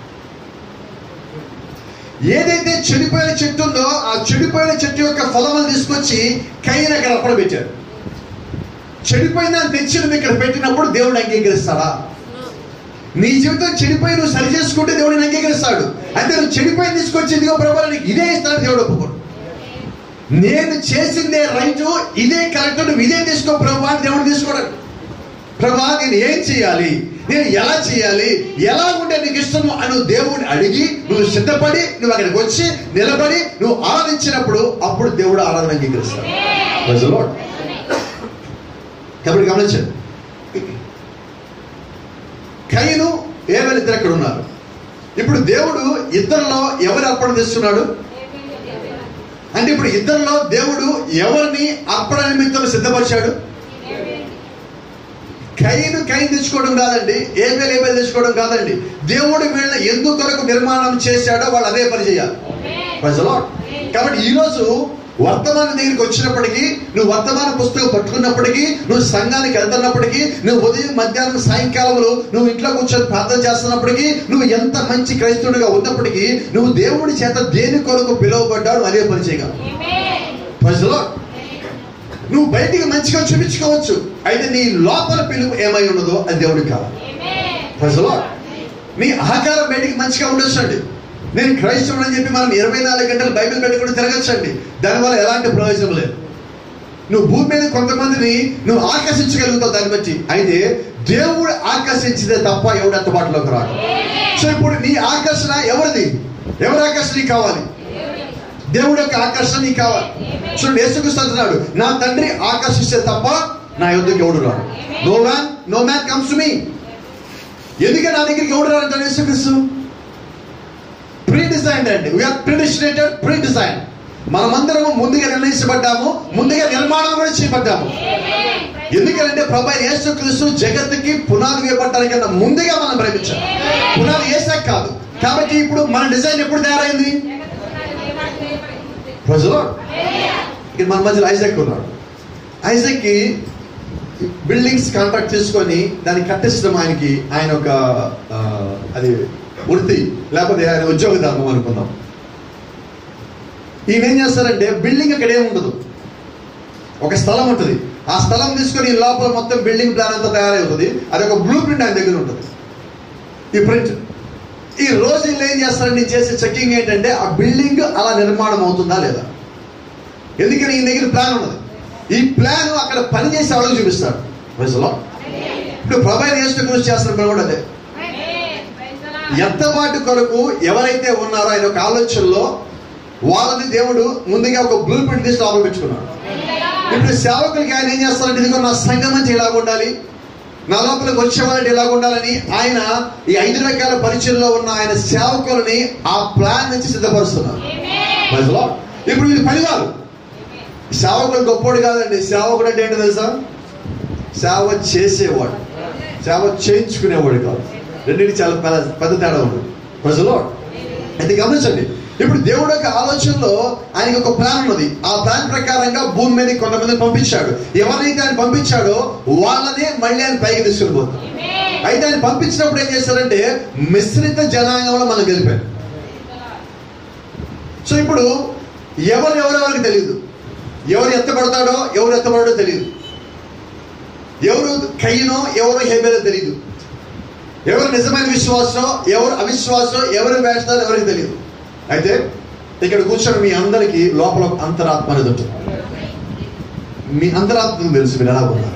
B: ఏదైతే చెడిపోయిన చెట్టు ఉందో ఆ చెడిపోయిన చెట్టు యొక్క ఫలములు తీసుకొచ్చి కయ్యను అక్కడ అప్పుడు పెట్టారు చెడిపోయిన తెచ్చి ఇక్కడ పెట్టినప్పుడు దేవుడు అంగీకరిస్తాడా నీ జీవితం చెడిపోయి నువ్వు సరి చేసుకుంటే దేవుడిని అంగీకరిస్తాడు అంటే నువ్వు చెడిపోయి తీసుకొచ్చి ఇదిగో ప్రభు నీకు ఇదే ఇస్తాడు దేవుడు ఒప్పుకోడు నేను చేసిందే రైట్ ఇదే కరెక్ట్ నువ్వు ఇదే తీసుకో ప్రభు అని దేవుడు తీసుకోవడం ప్రభా నేను ఏం చేయాలి నేను ఎలా చేయాలి ఎలా ఉంటే నీకు ఇష్టము అని నువ్వు దేవుడిని అడిగి నువ్వు సిద్ధపడి నువ్వు అక్కడికి వచ్చి నిలబడి నువ్వు ఆరాధించినప్పుడు అప్పుడు దేవుడు ఆరాధన అంగీకరిస్తాడు Praise the Lord. కాబట్టి గమనించండి కయ్యను ఏవెల్ ఇద్దరు అక్కడ ఉన్నారు ఇప్పుడు దేవుడు ఇద్దరిలో ఎవరు అర్పణ తెస్తున్నాడు అంటే ఇప్పుడు ఇద్దరిలో దేవుడు ఎవరిని అర్పణ నిమిత్తం సిద్ధపరిచాడు కైను కైన్ తెచ్చుకోవడం కాదండి ఏబేలు ఏబేలు తెచ్చుకోవడం కాదండి దేవుడు వీళ్ళని ఎందుకు కొరకు నిర్మాణం చేశాడో వాళ్ళు అదే పని చేయాలి Praise the Lord. కాబట్టి ఈ రోజు వర్తమాన దగ్గరికి వచ్చినప్పటికీ నువ్వు వర్తమాన పుస్తకం పట్టుకున్నప్పటికీ నువ్వు సంఘానికి వెళ్తున్నప్పటికీ నువ్వు ఉదయం మధ్యాహ్నం సాయంకాలంలో నువ్వు ఇంట్లో కూర్చొని ప్రార్థన చేస్తున్నప్పటికీ నువ్వు ఎంత మంచి క్రైస్తవుడిగా ఉన్నప్పటికీ నువ్వు దేవుడి చేత దేని కొరకు పిలువబడ్డాడు అదే పని చేయగలవు Praise the Lord. నువ్వు బయటికి మంచిగా చూపించుకోవచ్చు అయితే నీ లోపల పిలుపు ఏమై ఉన్నదో అది దేవుడికి కావాలి Praise the Lord. నీ ఆకారం బయటికి మంచిగా ఉండొచ్చండి నేను క్రైస్తవుడు అని చెప్పి మనం ఇరవై నాలుగు గంటలు బైబిల్ పెట్టుకుని తిరగచ్చండి దానివల్ల ఎలాంటి ప్రయోజనం లేదు నువ్వు భూమి మీద కొంతమందిని నువ్వు ఆకర్షించగలుగుతావు దాన్ని బట్టి అయితే దేవుడు ఆకర్షించితే తప్ప ఎవడు అందుబాటులోకి రాడు సో ఇప్పుడు నీ ఆకర్షణ ఎవరిది ఎవరి ఆకర్షణ నీకు కావాలి దేవుడి యొక్క ఆకర్షణ నీకు కావాలి చూడండి యేసుక్రీస్తు అంటున్నాడు నా తండ్రి ఆకర్షిస్తే తప్ప నా యుద్ధకి ఎవడు రాడు no man no man comes to me ఎందుకే నా దగ్గరికి ఎవడు రాడంటాడు యేసుక్రీస్తు ప్రీ డిజైన్ అండి వీఆర్ ప్రిడిస్టినేటెడ్ ప్రీ డిజైన్ మనమందరము ముందుగా నిర్ణయించబడ్డాము ముందుగా నిర్మాణం కూడా చేయబడ్డాము ఎందుకంటే ప్రభా యేసుక్రీస్తు జగత్తుకి పునాది వేయబడ్డానికన్నా ముందుగా మనం ప్రేమించాం పునాది వేసాక కాదు కాబట్టి ఇప్పుడు మన డిజైన్ ఎప్పుడు తయారైంది ప్రజలు ఇక్కడ మన మధ్యలో ఐజాక్ ఉన్నాడు ఐజాక్కి బిల్డింగ్స్ కాంట్రాక్ట్ తీసుకొని దాన్ని కట్టించడం ఆయనకి ఆయన ఒక ఆ, అది వృత్తి లేకపోతే ఆయన ఉద్యోగ ధర్మం అనుకుందాం ఈయన ఏం చేస్తారంటే బిల్డింగ్ అక్కడ ఏమి ఉండదు ఒక స్థలం ఉంటుంది ఆ స్థలం తీసుకొని ఈ లోపల మొత్తం బిల్డింగ్ ప్లాన్ అంతా తయారవుతుంది అది ఒక బ్లూ ప్రింట్ ఆయన దగ్గర ఉంటుంది ఈ ప్రింట్ ఈ రోజు వీళ్ళు ఏం చేస్తారంటే నేను చేసే చెక్కింగ్ ఏంటంటే ఆ బిల్డింగ్ అలా నిర్మాణం అవుతుందా లేదా ఎందుకని ఈ దగ్గర ప్లాన్ ఉన్నది ఈ ప్లాన్ అక్కడ పని చేసే వాళ్ళకి చూపిస్తాడు ప్రజలో ఇప్పుడు ప్రభావ చేసిన గురించి చేస్తున్న పని కూడా అదే ఎత్తబాటు కొరకు ఎవరైతే ఉన్నారో ఆయన ఒక ఆలోచనలో వాళ్ళని దేవుడు ముందుగా ఒక బ్లూ ప్రింట్ తీసి లోపల పెట్టుకున్నాడు ఇప్పుడు సేవకులకి ఆయన ఏం చేస్తారంటే ఇదిగో నా సంఘం అంటే ఇలాగ ఉండాలి నా లోపలికి వచ్చేవాళ్ళని ఇలాగ ఉండాలని ఆయన ఈ ఐదు రకాల పరిచయంలో ఉన్న ఆయన సేవకులని ఆ ప్లాన్ నుంచి సిద్ధపరుస్తున్నారు Praise the Lord. ఇప్పుడు ఇది పని కాదు సేవకుడు గొప్పోడు కాదండి సేవకుడు అంటే ఏంటో తెలుసా సేవ చేసేవాడు సేవ చేయించుకునేవాడు కాదు రెండింటి చాలా పెద్ద పెద్ద తేడా ఉంది ప్రజలో అయితే గమనించండి ఇప్పుడు దేవుడు యొక్క ఆలోచనలో ఆయనకి ఒక ప్లాన్ ఉన్నది ఆ ప్లాన్ ప్రకారంగా భూమి మీద కొంతమందిని పంపించాడు ఎవరైతే ఆయన పంపించాడో వాళ్ళనే మళ్ళీ ఆయన పైకి తీసుకుని పోతాడు అయితే ఆయన పంపించినప్పుడు ఏం చేశారంటే మిశ్రిత జనాంగంలో మనం గెలిపాడు సో ఇప్పుడు ఎవరు ఎవరెవరికి తెలియదు ఎవరు ఎత్తబడతాడో ఎవరు ఎత్తబడో తెలియదు ఎవరు కయ్యనో ఎవరు హేబేలో తెలియదు ఎవరు నిజమైన విశ్వాసం ఎవరు అవిశ్వాసం ఎవరు వేస్తారో ఎవరికి తెలియదు అయితే ఇక్కడ కూర్చొని మీ అందరికీ లోపల ఒక అంతరాత్మ అనేది ఉంటుంది మీ అంతరాత్మకు తెలుసు మీరు ఎలా ఉన్నారు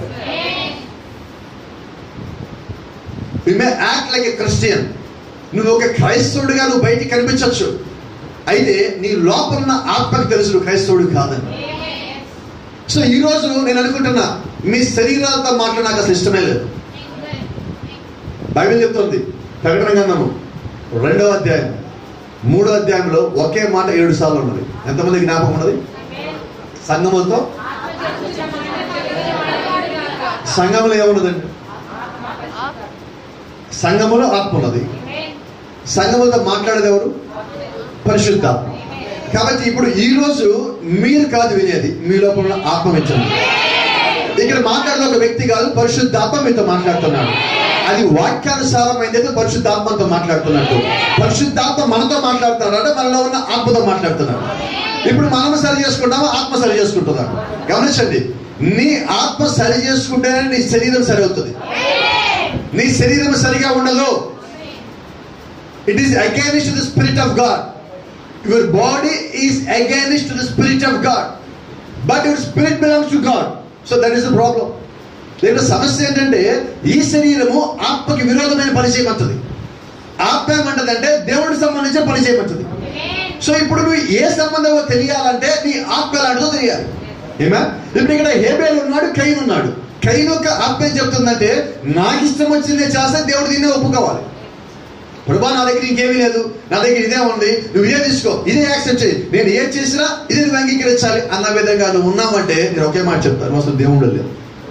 B: you may act like a Christian నువ్వు ఒక క్రైస్తవుడిగా నువ్వు బయటికి కనిపించవచ్చు అయితే నీ లోపల ఉన్న ఆత్మకు తెలుసు నువ్వు క్రైస్తవుడు కాదని సో ఈ రోజు నేను అనుకుంటున్నా మీ శరీరాలతో మాట్లాడ నాకు అసలు ఇష్టమే లేదు బైబిల్ చెప్తుంది ప్రకటన గ్రంథము రెండవ అధ్యాయం మూడో అధ్యాయంలో ఒకే మాట ఏడు సార్లు ఉన్నది ఎంతమంది జ్ఞాపకం ఉన్నది సంగములతో సంఘములో ఏమున్నదండి సంఘములో ఆత్మ ఉన్నది సంఘములతో మాట్లాడేది ఎవరు పరిశుద్ధాత్మ కాబట్టి ఇప్పుడు ఈ రోజు మీరు కాదు వినేది మీ లోపల ఉన్న ఆత్మ వింటుంది ఇక్కడ మాట్లాడేది ఒక వ్యక్తి కాదు పరిశుద్ధాత్మ మీతో మాట్లాడుతున్నాడు అది వాక్యానుసారమైంది అయితే పరిశుద్ధాత్మతో మాట్లాడుతున్నట్టు పరిశుద్ధాత్మ మనతో మాట్లాడుతున్నాడు అంటే మనలో ఉన్న ఆత్మతో మాట్లాడుతున్నాడు ఇప్పుడు మనం సరి చేసుకుంటామా ఆత్మ సరి చేసుకుంటున్నాడు గమనించండి నీ ఆత్మ సరి చేసుకుంటేనే నీ శరీరం సరి అవుతుంది నీ శరీరం సరిగా ఉండదు it is against to the spirit of God your body is against to the spirit of God but your spirit belongs to God so that is the problem దీంట్లో సమస్య ఏంటంటే ఈ శరీరము ఆత్మకి విరోధమైన పని చేయమంటుంది ఆత్మ ఏమంటదంటే దేవుడికి సంబంధించిన పని చేయమంటుంది సో ఇప్పుడు నువ్వు ఏ సంబంధమో తెలియాలంటే నీ ఆత్మ ఎలాంటిదో తెలియాలి ఏమా ఇప్పుడు ఇక్కడ హేబేల్ ఉన్నాడు కైన్ ఉన్నాడు కైన్ యొక్క ఆత్మ ఏం చెప్తుందంటే నాకు ఇష్టం వచ్చిందే చేస్తే దేవుడు దీన్నే ఒప్పుకోవాలి ప్రభా నా దగ్గర ఇంకేమీ లేదు నా దగ్గర ఇదే ఉంది నువ్వు ఇదే తీసుకో ఇదే యాక్సెప్ట్ చేయి నేను ఏం చేసినా ఇది నువ్వు అంగీకరించాలి అన్న విధంగా నువ్వు ఉన్నావంటే నేను ఒకే మాట చెప్తాను అసలు దేవుడు లేదు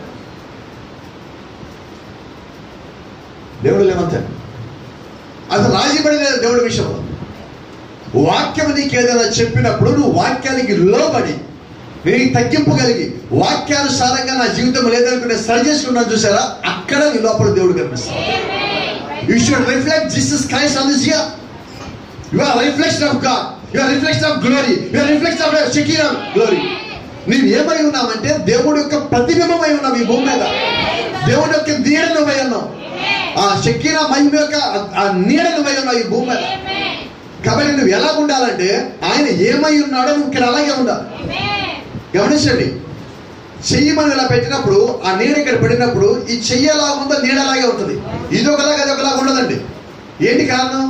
B: దేవుడు లేవంతే అసలు రాజీపడి లేదు దేవుడి విషయంలో వాక్యం నీకు ఏదైనా చెప్పినప్పుడు నువ్వు వాక్యానికి లోబడి నీకు తగ్గింపు కలిగి వాక్యానుసారంగా నా జీవితం లేదనుకుంటే సరి చేసుకున్నాను చూసారా అక్కడ నీ లోపల దేవుడు కనిపిస్తాడు you should reflect Jesus Christ on this earth you are reflection of God you are reflection of glory you are reflection of షకీర్ ఆఫ్ గ్లోరీ నీవు ఏమై ఉన్నావంటే దేవుడి యొక్క ప్రతిబింబమై ఉన్నావు ఈ భూమి మీద దేవుడి యొక్క నీడ నువ్వై ఉన్నావు ఆ షకీర మహిమ యొక్క ఆ- ఆ నీడ నువ్వై ఉన్నావు ఈ భూమి మీద కాబట్టి నువ్వు ఎలా ఉండాలంటే ఆయన ఏమై ఉన్నాడో నువ్వు ఇక్కడ అలాగే ఉండాలి గమనించండి చెయ్యి మనం ఇలా పెట్టినప్పుడు ఆ నీడ ఇక్కడ పడినప్పుడు ఈ చెయ్యి ఎలా ఉందో నీడ అలాగే ఉంటుంది ఇది ఒకలాగా అది ఒకలాగా ఉండదండి ఏంటి కారణం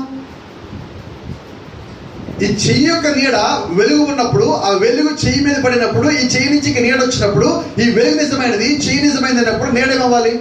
B: ఈ చెయ్యి యొక్క నీడ వెలుగు ఉన్నప్పుడు ఆ వెలుగు చెయ్యి మీద పడినప్పుడు ఈ చెయ్యి నుంచి ఇక నీడ వచ్చినప్పుడు ఈ వెలుగు నిజమైనది చెయ్యి నిజమైనది అన్నప్పుడు నీడ ఏమవ్వాలి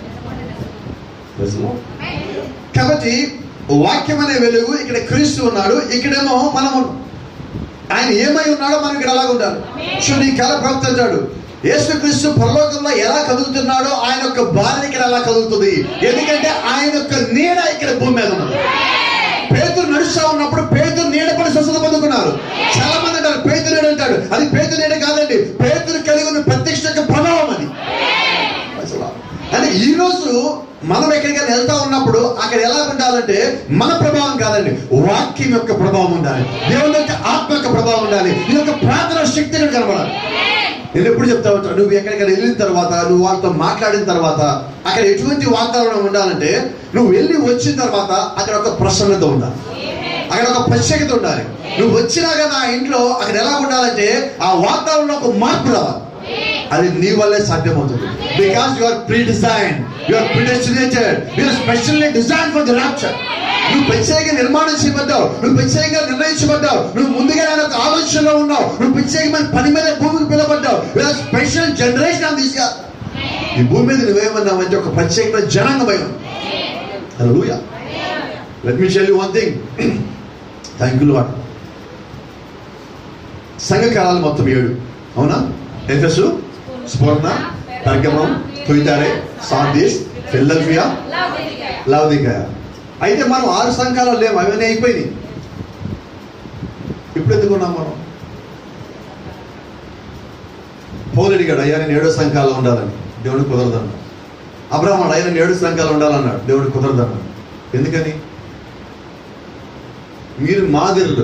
B: కాబట్టి వాక్యం అనే వెలుగు ఇక్కడ క్రీస్తు ఉన్నాడు ఇక్కడేమో మనం ఉన్నాం. ఆయన ఏమై ఉన్నాడో మనం ఇక్కడ అలాగ ఉండాలి సో నీ కళ ప్రవక్త అంటాడు యేసు క్రీస్తు పరలోకంలో ఎలా కదులుతున్నాడో ఆయన యొక్క భార్య ఇక్కడ ఎలా కదులుతుంది ఎందుకంటే ఆయన యొక్క నీడ ఇక్కడ భూమి మీద ఉన్నది పేతురు నడుస్తా ఉన్నప్పుడు పేతురు నీడ పడి స్వస్థత పొందుకున్నారు చాలా మంది అంటారు పేతురు నీడ అంటాడు అది పేతురు నీడ కాదండి పేతురు కలిగి ఉన్న ప్రత్యక్ష యొక్క ప్రభావం అది అసలు అంటే ఈ రోజు మనం ఎక్కడికైనా వెళ్తా ఉన్నప్పుడు అక్కడ ఎలా ఉండాలంటే మన ప్రభావం కాదండి వాక్యం యొక్క ప్రభావం ఉండాలి దేవుని యొక్క ఆత్మ యొక్క ప్రభావం ఉండాలి నీ యొక్క ప్రార్థన శక్తి ఇక్కడ కనబడాలి నేను ఎప్పుడు చెప్తా ఉంటాను నువ్వు ఎక్కడికైనా వెళ్ళిన తర్వాత నువ్వు వాళ్ళతో మాట్లాడిన తర్వాత అక్కడ ఎటువంటి వాతావరణం ఉండాలంటే నువ్వు వెళ్ళి వచ్చిన తర్వాత అక్కడ ఒక ప్రసన్నత ఉండాలి అక్కడ ఒక ప్రత్యేకత ఉండాలి నువ్వు వచ్చినా కదా ఆ ఇంట్లో అక్కడ ఎలా ఉండాలంటే ఆ వాతావరణంలో ఒక మార్పు రావాలి అది నీ వల్లే సాధ్యమవుతుంది because you are pre design you are predestinated you are specially design for the rapture నువ్వు ప్రత్యేకంగా నిర్మాణం చేయబడ్డావు నువ్వు ప్రత్యేకంగా నిర్ణయించబడ్డావు నువ్వు ముందుగా ఆయన ఒక ఆలోచనలో ఉన్నావు నువ్వు ప్రత్యేకమైన పని మీద భూమికి పిలవబడ్డావు you are special generation on this ఈ భూమి మీద నువ్వేమన్నావు అంటే ఒక ప్రత్యేకమైన జనాంగమై hallelujah let me tell you one thing thank you lot సంఘకాలాలు మొత్తం ఏడు అవునా ఎఫెసు స్ఫోర్ణ పెర్గమం తుయితారే సాందీస్ ఫిల్లల్ఫియా లవదికయ అయితే మనం ఆరు సంఘాలు లేవు అవన్నీ అయిపోయినాయి ఇప్పుడు ఎందుకు ఉన్నాం మనం పౌలు అడిగాడు అయ్యా నేను ఏడో సంఘాలు ఉండాలని దేవుడు కుదరదన్నాడు అబ్రహ్మడు అయ్యా నేను ఏడు సంఘాలు ఉండాలన్నాడు దేవుడు కుదరదన్నాడు ఎందుకని మీరు మాదిరులు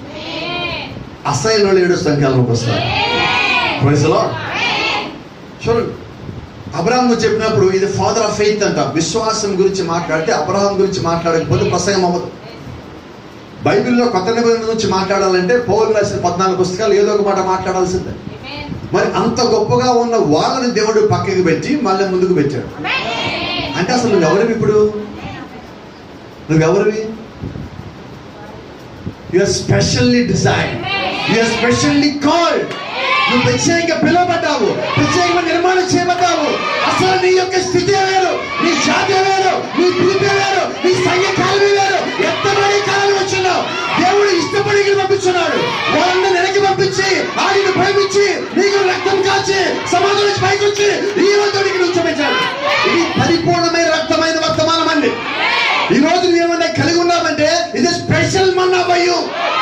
B: అసైన్ వాళ్ళు ఏడు సంఖ్యలోకి వస్తారు Praise the Lord. చూడండి అబ్రహాం గురించి చెప్పినప్పుడు ఇది ఫాదర్ ఆఫ్ ఫెయిత్ అంట విశ్వాసం గురించి మాట్లాడితే అబ్రహాం గురించి మాట్లాడకపోతే ప్రసంగం అవ్వదు బైబిల్లో కొత్త నిబంధన గురించి మాట్లాడాలంటే పౌరులు రాసిన పద్నాలుగు పుస్తకాలు ఏదో ఒక మాట మాట్లాడాల్సిందే మరి అంత గొప్పగా ఉన్న వాళ్ళని దేవుడు పక్కకి పెట్టి మళ్ళీ ముందుకు పెట్టాడు అంటే అసలు నువ్వెవరివి ఇప్పుడు నువ్వెవరివి you are specially design you are specially called నువ్వు ప్రత్యేకంగా పిలువబడ్డావు ప్రత్యేకంగా నిర్మాణం చేయబడ్డావు అసలు నీ యొక్క స్థితి వేరు నీ జాతి వేరు నీ పిలిపి వేరు నీ సంఘ కాలమే వేరు ఎంతమంది కాలం వచ్చినావు దేవుడు ఇష్టపడి ఇక్కడ పంపించున్నాడు వాళ్ళని వెనక్కి పంపించి ఆయన ప్రేమించి నీకు రక్తం కాచి సమాజం నుంచి పైకి వచ్చి ఈ వంతుడికి నువ్వు చూపించాడు ఇది పరిపూర్ణమైన రక్తమైన వర్తమానం అండి ఈ రోజు నువ్వేమన్నా కలిగి ఉన్నావంటే ఇది స్పెషల్ మన్నా బయ్యు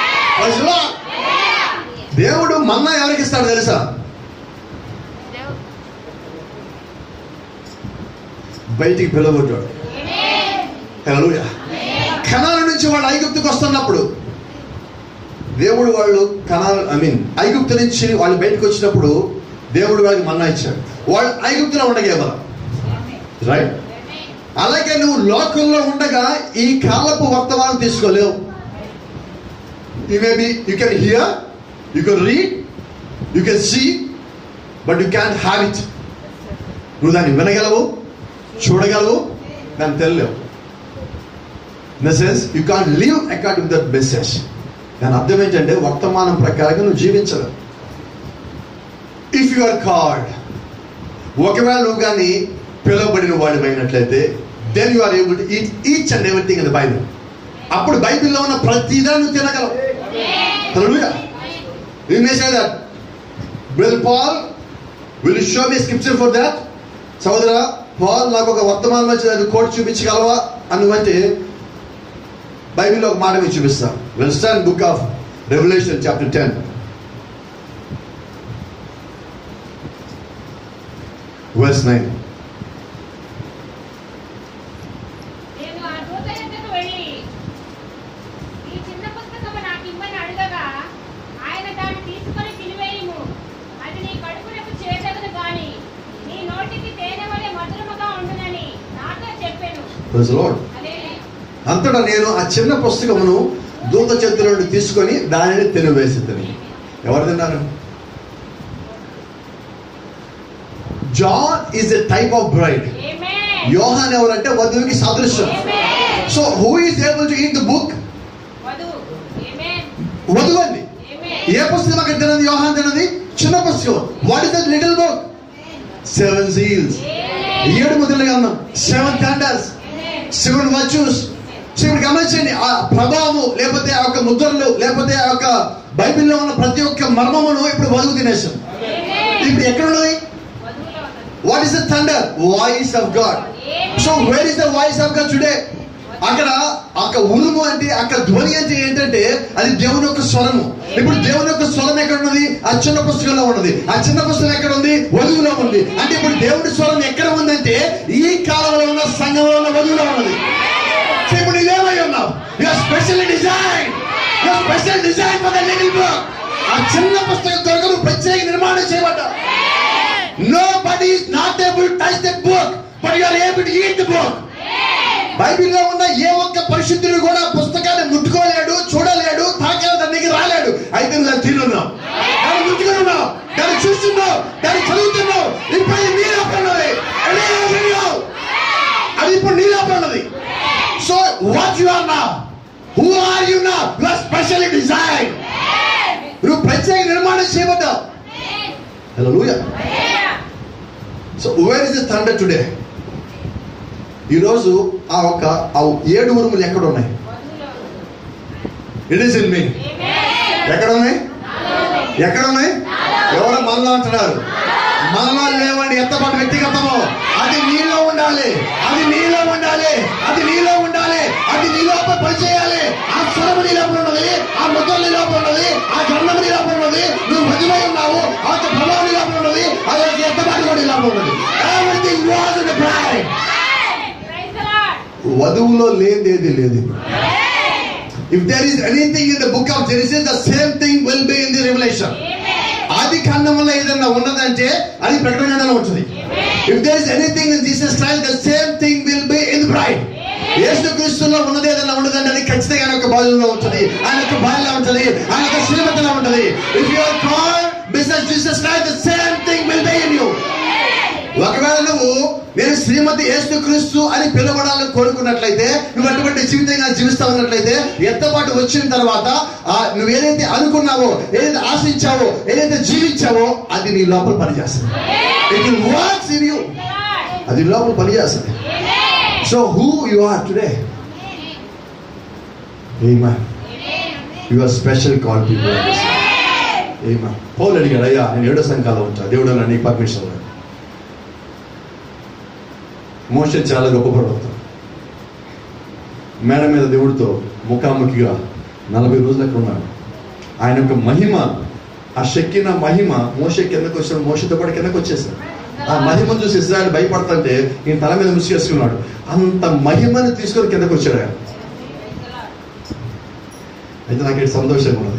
B: దేవుడు మన్నా ఎవరికి ఇస్తాడు తెలుసా బయటికి పిలవబడ్డాడు హల్లెలూయా కణాల నుంచి వాళ్ళు ఐగుప్తుకు వస్తున్నప్పుడు దేవుడు వాళ్ళు కణాలు ఐ మీన్ ఐగుప్తు నుంచి వాళ్ళు బయటకు వచ్చినప్పుడు దేవుడు వాళ్ళకి మన్నా ఇచ్చాడు వాళ్ళు ఐగుప్తులో ఉండగేవారు రైట్ అలాగే నువ్వు లోకంలో ఉండగా ఈ కాలపు వర్తమానం తీసుకోలేవు you may be you can hear you can read you can see but you can have it నువ్వు దాన్ని వినగలవు చూడగలవు దాన్ని తెలియవు in the sense you can live according that message దాని అర్థం ఏంటంటే వర్తమానం ప్రకారంగా నువ్వు జీవించలేవు ఇఫ్ యు ఆర్ కార్డ్ ఒకవేళ నువ్వు కానీ పిలువబడిన వాడు అయినట్లయితే then you are able to eat each and everything in the Bible అప్పుడు బైబిల్లో ఉన్న ప్రతిదా నువ్వు తినగలవు Hallelujah. You may say that. Brother Paul, will you show me a scripture for that? సహోదర పాల్ నాకు ఒక వర్తమానం వచ్చి దాన్ని కోట్ చూపించగలవా అని అంటే బైబిల్లో ఒక మాట మీకు చూపిస్తా వెల్స్టాన్ book of Revelation chapter ten verse nine
C: నేను ఆ దూత యొద్దకు వెళ్ళి ఈ చిన్న పుస్తకము నాకు ఇమ్మని అడగగా ఆయన దాన్ని తీసుకొని తినివేయము అది నీ కడుపునకు చేతగదు గాని నీ నోటికి తేనె వలె మధురముగా ఉండునని నాతో చెప్పాను
B: లార్డ్
C: అదే
B: అంతటా నేను ఆ చిన్న పుస్తకమును దూత చేతిలో నుండి తీసుకొని దానిని తినివేసి తిని ఎవరు తిన్నారు John is a type of bride
C: amen
B: యోహాన్ ఎవరంటే వధువుకి సాదృశ్యం
C: amen
B: so who is able to eat the book
C: వధు ఆమేన్
B: వధువు అండి
C: ఆమేన్
B: ఏ పుస్తకం అక్కడ తినది యోహాన్ తినది చిన్న పుస్తకం what is that little book seven seals ఏడు ముద్రలుగా ఉన్నాం seven thunders seven virtues so ఇప్పుడు గమనించండి ఆ ప్రభావము లేకపోతే ఆ యొక్క ముద్రలు లేకపోతే ఆ యొక్క బైబిల్లో ఉన్న ప్రతి ఒక్క మర్మమును ఇప్పుడు వధువు తినేసాం ఇప్పుడు ఎక్కడ ఉన్నది
C: వధువులో ఉన్నది
B: what is the thunder voice of God so where is the voice of God today అక్కడ అక్కడ ఉరుము అంటే అక్కడ ధ్వని అంటే ఏంటంటే అది దేవుని యొక్క స్వరము ఇప్పుడు దేవుని యొక్క స్వరం ఎక్కడ ఉన్నది ఆ చిన్న పుస్తకంలో ఉన్నది ఆ చిన్న పుస్తకం ఎక్కడ ఉంది వధువులో ఉంది అంటే ఇప్పుడు దేవుడి స్వరం ఎక్కడ ఉందంటే ఈ కాలంలో ఉన్న సంఘంలో ఉన్న వధువులో ఉన్నది సో ఇప్పుడు నీవేమై ఉన్నావు your special design your special design for the little book ఆ చిన్న పుస్తకం కొరకు నువ్వు ప్రత్యేక నిర్మాణం చేయబడ్డావు Nobody is not able to touch that book, but you are able to eat the book. బైబిల్లో ఉన్న ఏ ఒక్క పరిశుద్ధుడు కూడా పుస్తకాన్ని ముట్టుకోలేడు చూడలేడు తాకాలి దాని దగ్గర రాలేడు అయితే నువ్వు దాన్ని తినున్నావు దాన్ని ముట్టుకుని ఉన్నావు దాన్ని చూస్తున్నావు దాన్ని చదువుతున్నావు ఇప్పుడు అది నీ లోపల ఉన్నది అది నీ లోపల ఉన్నావు. అది ఇప్పుడు నీ లోపల ఉన్నది సో వాట్ యు ఆర్ నా హూ ఆర్ యు నా యు ఆర్ స్పెషల్లీ డిజైన్ నువ్వు ప్రత్యేక నిర్మాణం చేయబడ్డావు hello so where is the thunder today ఈరోజు ఆ ఒక ఆ ఏడు ఉరుములు ఎక్కడ ఉన్నాయి
C: వధువులో
B: ఇట్ ఈస్ ఇన్ మీ ఎక్కడ ఉన్నాయి ఎక్కడ ఉన్నాయి ఎవరు మనలో అంటున్నారు మనలో లేవండి ఎంతపాటు వ్యక్తిగతమో అది నీలో ఉండాలి అది నీలో ఉండాలి అది నీలో ఉండాలి అది నీ లోపల పనిచేయాలి ఆ స్వరము నీ లోపల ఉన్నది ఆ ముద్ర నీ లోపల ఉన్నది ఆ గంధము నీ లోపల ఉన్నది నువ్వు మధ్యలో ఉన్నావు ఆ యొక్క ప్రభావం నీ లోపల ఉన్నది అది యొక్క ఎంతపాటు కూడా నీ లోపల ఉన్నది everything was in the bride
C: praise the Lord
B: వధువులో లేదేది లేదు if there is anything in the book of Genesis the same thing will be in the Revelation ఆది కాండంలో ఏదైనా ఉన్నదంటే అది ప్రకటన గ్రంథంలో ఉంటుంది if there is anything in Jesus Christ the same thing will be in the bride యేసు క్రీస్తులో ఉన్నది ఏదైనా ఉన్నదంటే అది ఖచ్చితంగా ఆయన యొక్క బాధ్యతలో ఉంటుంది ఆయన యొక్క భార్యలో ఉంటుంది ఆయన యొక్క శ్రీమతిలో ఉంటుంది if you are called business Jesus Christ the same thing will be in you ఒకవేళ నువ్వు నేను శ్రీమతి యేసుక్రీస్తు అని పిలవడాలని కోరుకున్నట్లయితే నువ్వు అటువంటి జీవితంగా జీవిస్తా ఉన్నట్లయితే ఎత్తపాటు వచ్చిన తర్వాత ఆ నువ్వు ఏదైతే అనుకున్నావో ఏదైతే ఆశించావో ఏదైతే జీవించావో అది నీ లోపల పనిచేస్తుంది it will works in you అది లోపల పనిచేస్తుంది so who you are today Amen. You are special called people. Amen. పౌలు అడిగాడు అయ్యా నేను ఏడో సంఘాలు ఉంటా దేవుడు అన్న నీకు పర్మిషన్ లేదు మోషన్ చాలా గొప్ప ప్రవక్త మేడ మీద దేవుడితో ముఖాముఖిగా నలభై రోజులు అక్కడ ఉన్నాడు ఆయన యొక్క మహిమ ఆ శక్కిన మహిమ మోస కిందకు వచ్చాడు మోసతో పాటు కిందకు వచ్చేసాడు ఆ మహిమ చూసి ఇజ్రాయల్ భయపడుతుంటే ఈయన తల మీద ముసుగేసుకున్నాడు అంత మహిమను తీసుకొని కిందకు వచ్చాడు ఆయన అయితే నాకు ఇటు సంతోషంగా ఉన్నది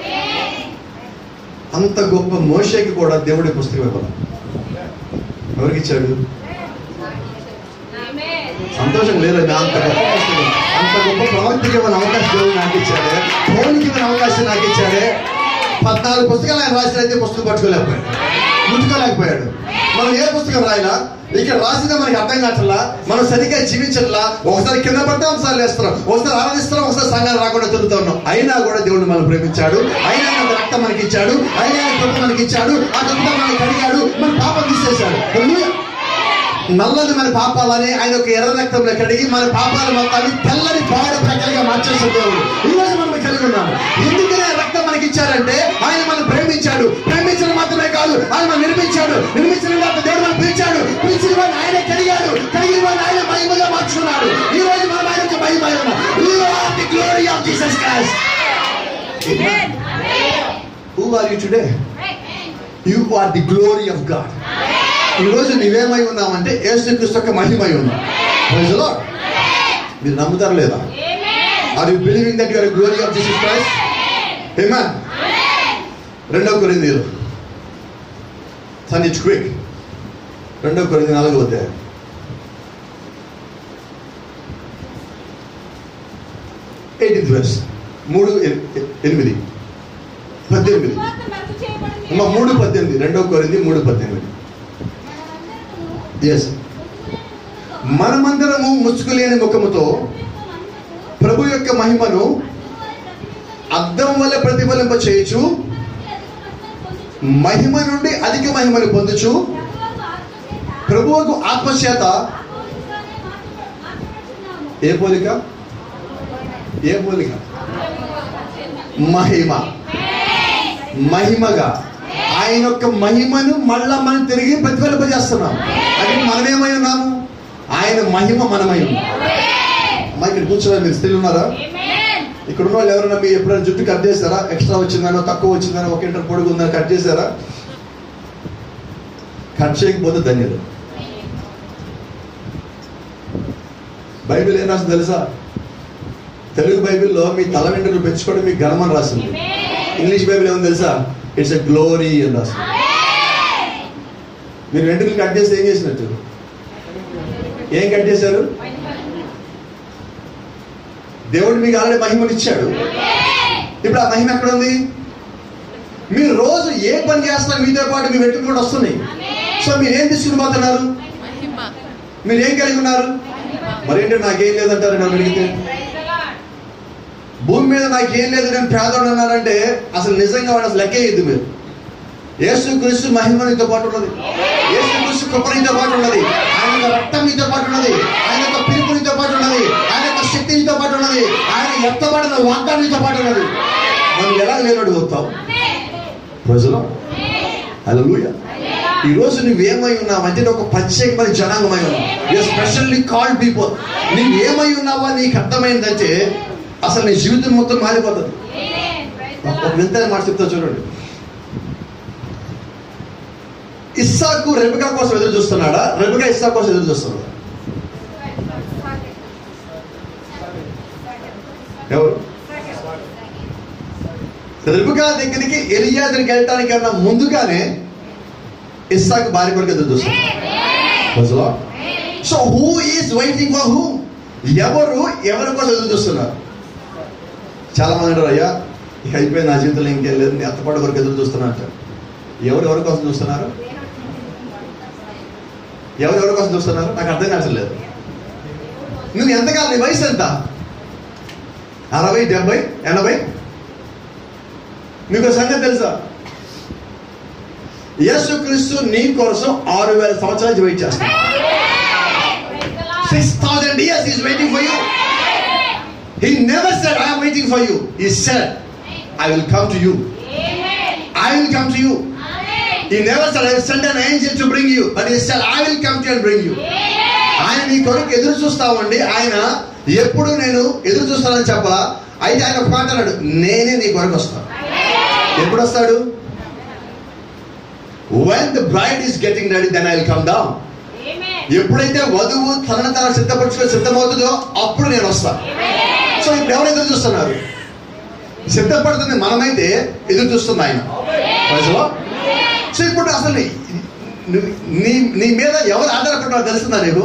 B: అంత గొప్ప మోషకి కూడా దేవుడి పుస్తకం ఇవ్వాలి ఎవరికి ఇచ్చాడు సంతోషం లేదండి అంత గొప్ప పుస్తకం అంత గొప్ప ప్రవక్తకి ఇవ్వని అవకాశం దేవుడు నాకు ఇచ్చాడే పౌరునికి ఇవ్వని అవకాశం నాకు ఇచ్చాడే పద్నాలుగు పుస్తకాలు ఆయన రాసినైతే పుస్తకం పట్టుకోలేకపోయాడు ముట్టుకోలేకపోయాడు మనం ఏ పుస్తకం రాయినా ఇక్కడ రాసిన మనకి అర్థం కావట్లా మనం సరిగ్గా జీవించట్లా ఒకసారి కింద పడతాం ఒకసారి లేస్తున్నాం ఒకసారి ఆరాధిస్తున్నాం ఒకసారి సంఘాలు రాకుండా తిరుగుతూ ఉన్నాం అయినా కూడా దేవుడు మనం ప్రేమించాడు అయినా ఆయన రక్తం మనకి ఇచ్చాడు అయినా ఆయన కృప మనకి ఇచ్చాడు ఆ కృప మనకి కడిగాడు మన పాపం తీసేశాడు హల్లెలూయా. నల్లది మన పాపాలని ఆయన ఒక ఎర్ర రక్తంలో కడిగి మన పాపాల మొత్తాన్ని తెల్లని పాడ ప్రకలుగా మార్చేసిన దేవుడు ఈ రోజు మనం కలిగి ఉన్నాము ఎందుకని ఆ రక్తం మనకి ఇచ్చారంటే ఆయన మనం ప్రేమించాడు ప్రేమించడం మాత్రమే కాదు ఆయన మనం నిర్మించాడు నిర్మించిన తర్వాత దేవుడు మనం పిలిచాడు పిలిచిన వాడిని ఆయన కడిగాడు కడిగిన వాడిని ఆయన మహిమగా మార్చుకున్నాడు ఈ రోజు మనం ఆయన యొక్క మహిమ అయి ఉన్నాం. You are the glory of Jesus Christ. Amen. Who are you today? You are the glory of God. ఈ రోజు నీవేమై ఉన్నావంటే యేసుక్రీస్తు యొక్క మహిమై ఉన్నావు Praise the Lord. మీరు నమ్ముతారు లేదా are you believing that you are glory of Jesus Christ amen రెండవ కొరింథీయులు సన్ ఇట్స్ క్విక్ రెండవ కొరింథీ నాలుగవ అధ్యాయం ఎయిటీన్త్ వర్స్ మూడు ఎన్- ఎనిమిది పద్దెనిమిది అమ్మ మూడు పద్దెనిమిది రెండవ కొరింది మూడు పద్దెనిమిది ఎస్ మనమందరము ముచ్చుకులేని ముఖముతో ప్రభు యొక్క మహిమను అద్దం వల్ల ప్రతిఫలింప చేయొచ్చు మహిమ నుండి అధిక మహిమను పొందుచు ప్రభువుకు ఆత్మచేత ఏ పోలిక ఏ పోలిక మహిమ మహిమగా ఆయన యొక్క మహిమను మళ్ళా మనం తిరిగి ప్రతిఫలింపజేస్తున్నాం అది మనమేమై ఉన్నాము ఆయన మహిమ మనమై ఉన్నాం అమ్మా ఇక్కడ కూర్చోవాలి మీరు స్త్రీలు ఉన్నారా ఇక్కడ ఉన్న వాళ్ళు ఎవరైనా మీ ఎప్పుడైనా జుట్టు కట్ చేశారా ఎక్స్ట్రా వచ్చిందనో తక్కువ వచ్చిందనో ఒక ఇంటర్ పొడుగు ఉందని కట్ చేశారా కట్ చేయకపోతే ధన్యులు బైబిల్ ఏం రాసింది తెలుసా తెలుగు బైబిల్లో మీ తల వెంట్రుకలు పెంచుకోవడం మీకు ఘనమని రాసింది ఇంగ్లీష్ బైబిల్ ఏమని తెలుసా ఇట్స్ ఎ గ్లోరీ అని రాసింది మీరు వెంట్రుకలు కట్ చేస్తే ఏం చేసినట్టు ఏం కట్ చేశారు దేవుడు మీకు ఆల్రెడీ మహిమను ఇచ్చాడు ఇప్పుడు ఆ మహిమ ఎక్కడ ఉంది మీరు రోజు ఏ పని చేస్తున్నారు మీతో పాటు మీ వెంట్రుకలు కూడా వస్తున్నాయి సో మీరు ఏం తీసుకుని పోతున్నారు మీరు ఏం కలిగి ఉన్నారు మరేంటి నాకేం లేదంటారు నన్ను అడిగితే భూమి మీద నాకేం లేదు నేను పేదోడు అన్నారంటే అసలు నిజంగా వాడు అసలు లెక్కేయద్దు మీరు యేసు క్రీస్తు మహిమ నీతో పాటు ఉన్నది యేసు క్రీస్తు కృప నీతో పాటు ఉన్నది ఆయన యొక్క రక్తం నీతో పాటు ఉన్నది ఆయన యొక్క పిలుపు నీతో పాటు ఉన్నది ఆయన యొక్క శక్తి నీతో పాటు ఉన్నది ఆయన ఎత్తబడిన వాగ్దానం నీతో పాటు ఉన్నది మనం ఎలా లేనడు పోతాం ప్రజలు హల్లెలూయా ఈ రోజు నువ్వేమై ఉన్నావంటే నువ్వు ఒక ప్రత్యేకమైన జనాంగమై ఉన్నావు యూ స్పెషల్లీ కాల్డ్ పీపుల్ నువ్వు ఏమై ఉన్నావో నీకు అర్థమైందంటే అసలు నీ జీవితం మొత్తం మారిపోతుంది ఒక వింత మాట చెప్తా చూడండి ఇస్సాకు రెబికా కోసం ఎదురు చూస్తున్నాడా రెబికా ఇస్సాకు కోసం ఎదురు చూస్తున్నాడా ఎవరు రెబికా దగ్గరికి ఎలియా దగ్గరికి వెళ్ళటానికి కన్నా ముందుగానే ఇస్సాకు భార్య కొరకు ఎదురు చూస్తున్నాడు so who is waiting for who ఎవరు ఎవరి కోసం ఎదురు చూస్తున్నారు చాలా మంది అంటారు అయ్యా ఇక అయిపోయింది నా జీవితంలో ఇంకేం లేదు నేను అత్తపాటు వరకు ఎదురు చూస్తున్నా అంటారు ఎవరు ఎవరి కోసం చూస్తున్నారు ఎవరెవరి కోసం చూస్తున్నారు నాకు అర్థం కావట్లేదు నువ్వు ఎంతకాలం నీ వయసు ఎంత అరవై డెబ్బై ఎనభై మీకు ఒక సంగతి తెలుసా యేసుక్రీస్తు నీ కోసం ఆరు వేల సంవత్సరాల నుంచి వెయిట్ చేస్తాడు six thousand years is waiting for you he never said I'm waiting for you he said I will come to you I will come to you He never said, I will send an angel to bring you. But he said, I will come to you and bring you. ఆయన నీ కొరకు ఎదురు చూస్తామండి ఆయన ఎప్పుడు నేను ఎదురు చూస్తానని చెప్పలా అయితే ఆయన ఒక మాట అన్నాడు నేనే నీ కొరకు వస్తాను ఎప్పుడు వస్తాడు when the bride is getting ready then I will come down ఎప్పుడైతే వధువు తనను తన సిద్ధపరచుకొని సిద్ధమవుతుందో అప్పుడు నేను వస్తాను సో ఇప్పుడు ఎవరు ఎదురు చూస్తున్నారు సిద్ధపడుతుంది మనమైతే ఎదురు చూస్తుంది ఆయన ప్రజలో సో ఇప్పుడు అసలు నీ- నీ నీ మీద ఎవరు ఆధారపడ్డారో తెలుస్తుందా నీకు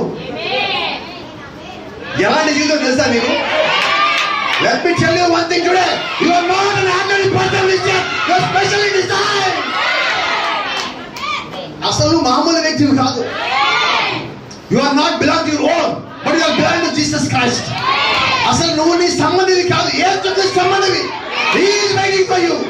B: ఎలాంటి జీవితం తెలుసా నీకు Let me tell you one thing today. You are not an ordinary person with you. You are specially designed. అసలు నువ్వు మామూలు వ్యక్తివి కాదు you are not belong your own but you are belong to Jesus Christ అసలు నువ్వు నీ సంబంధివి కాదు ఏ సంబంధివి he is waiting for you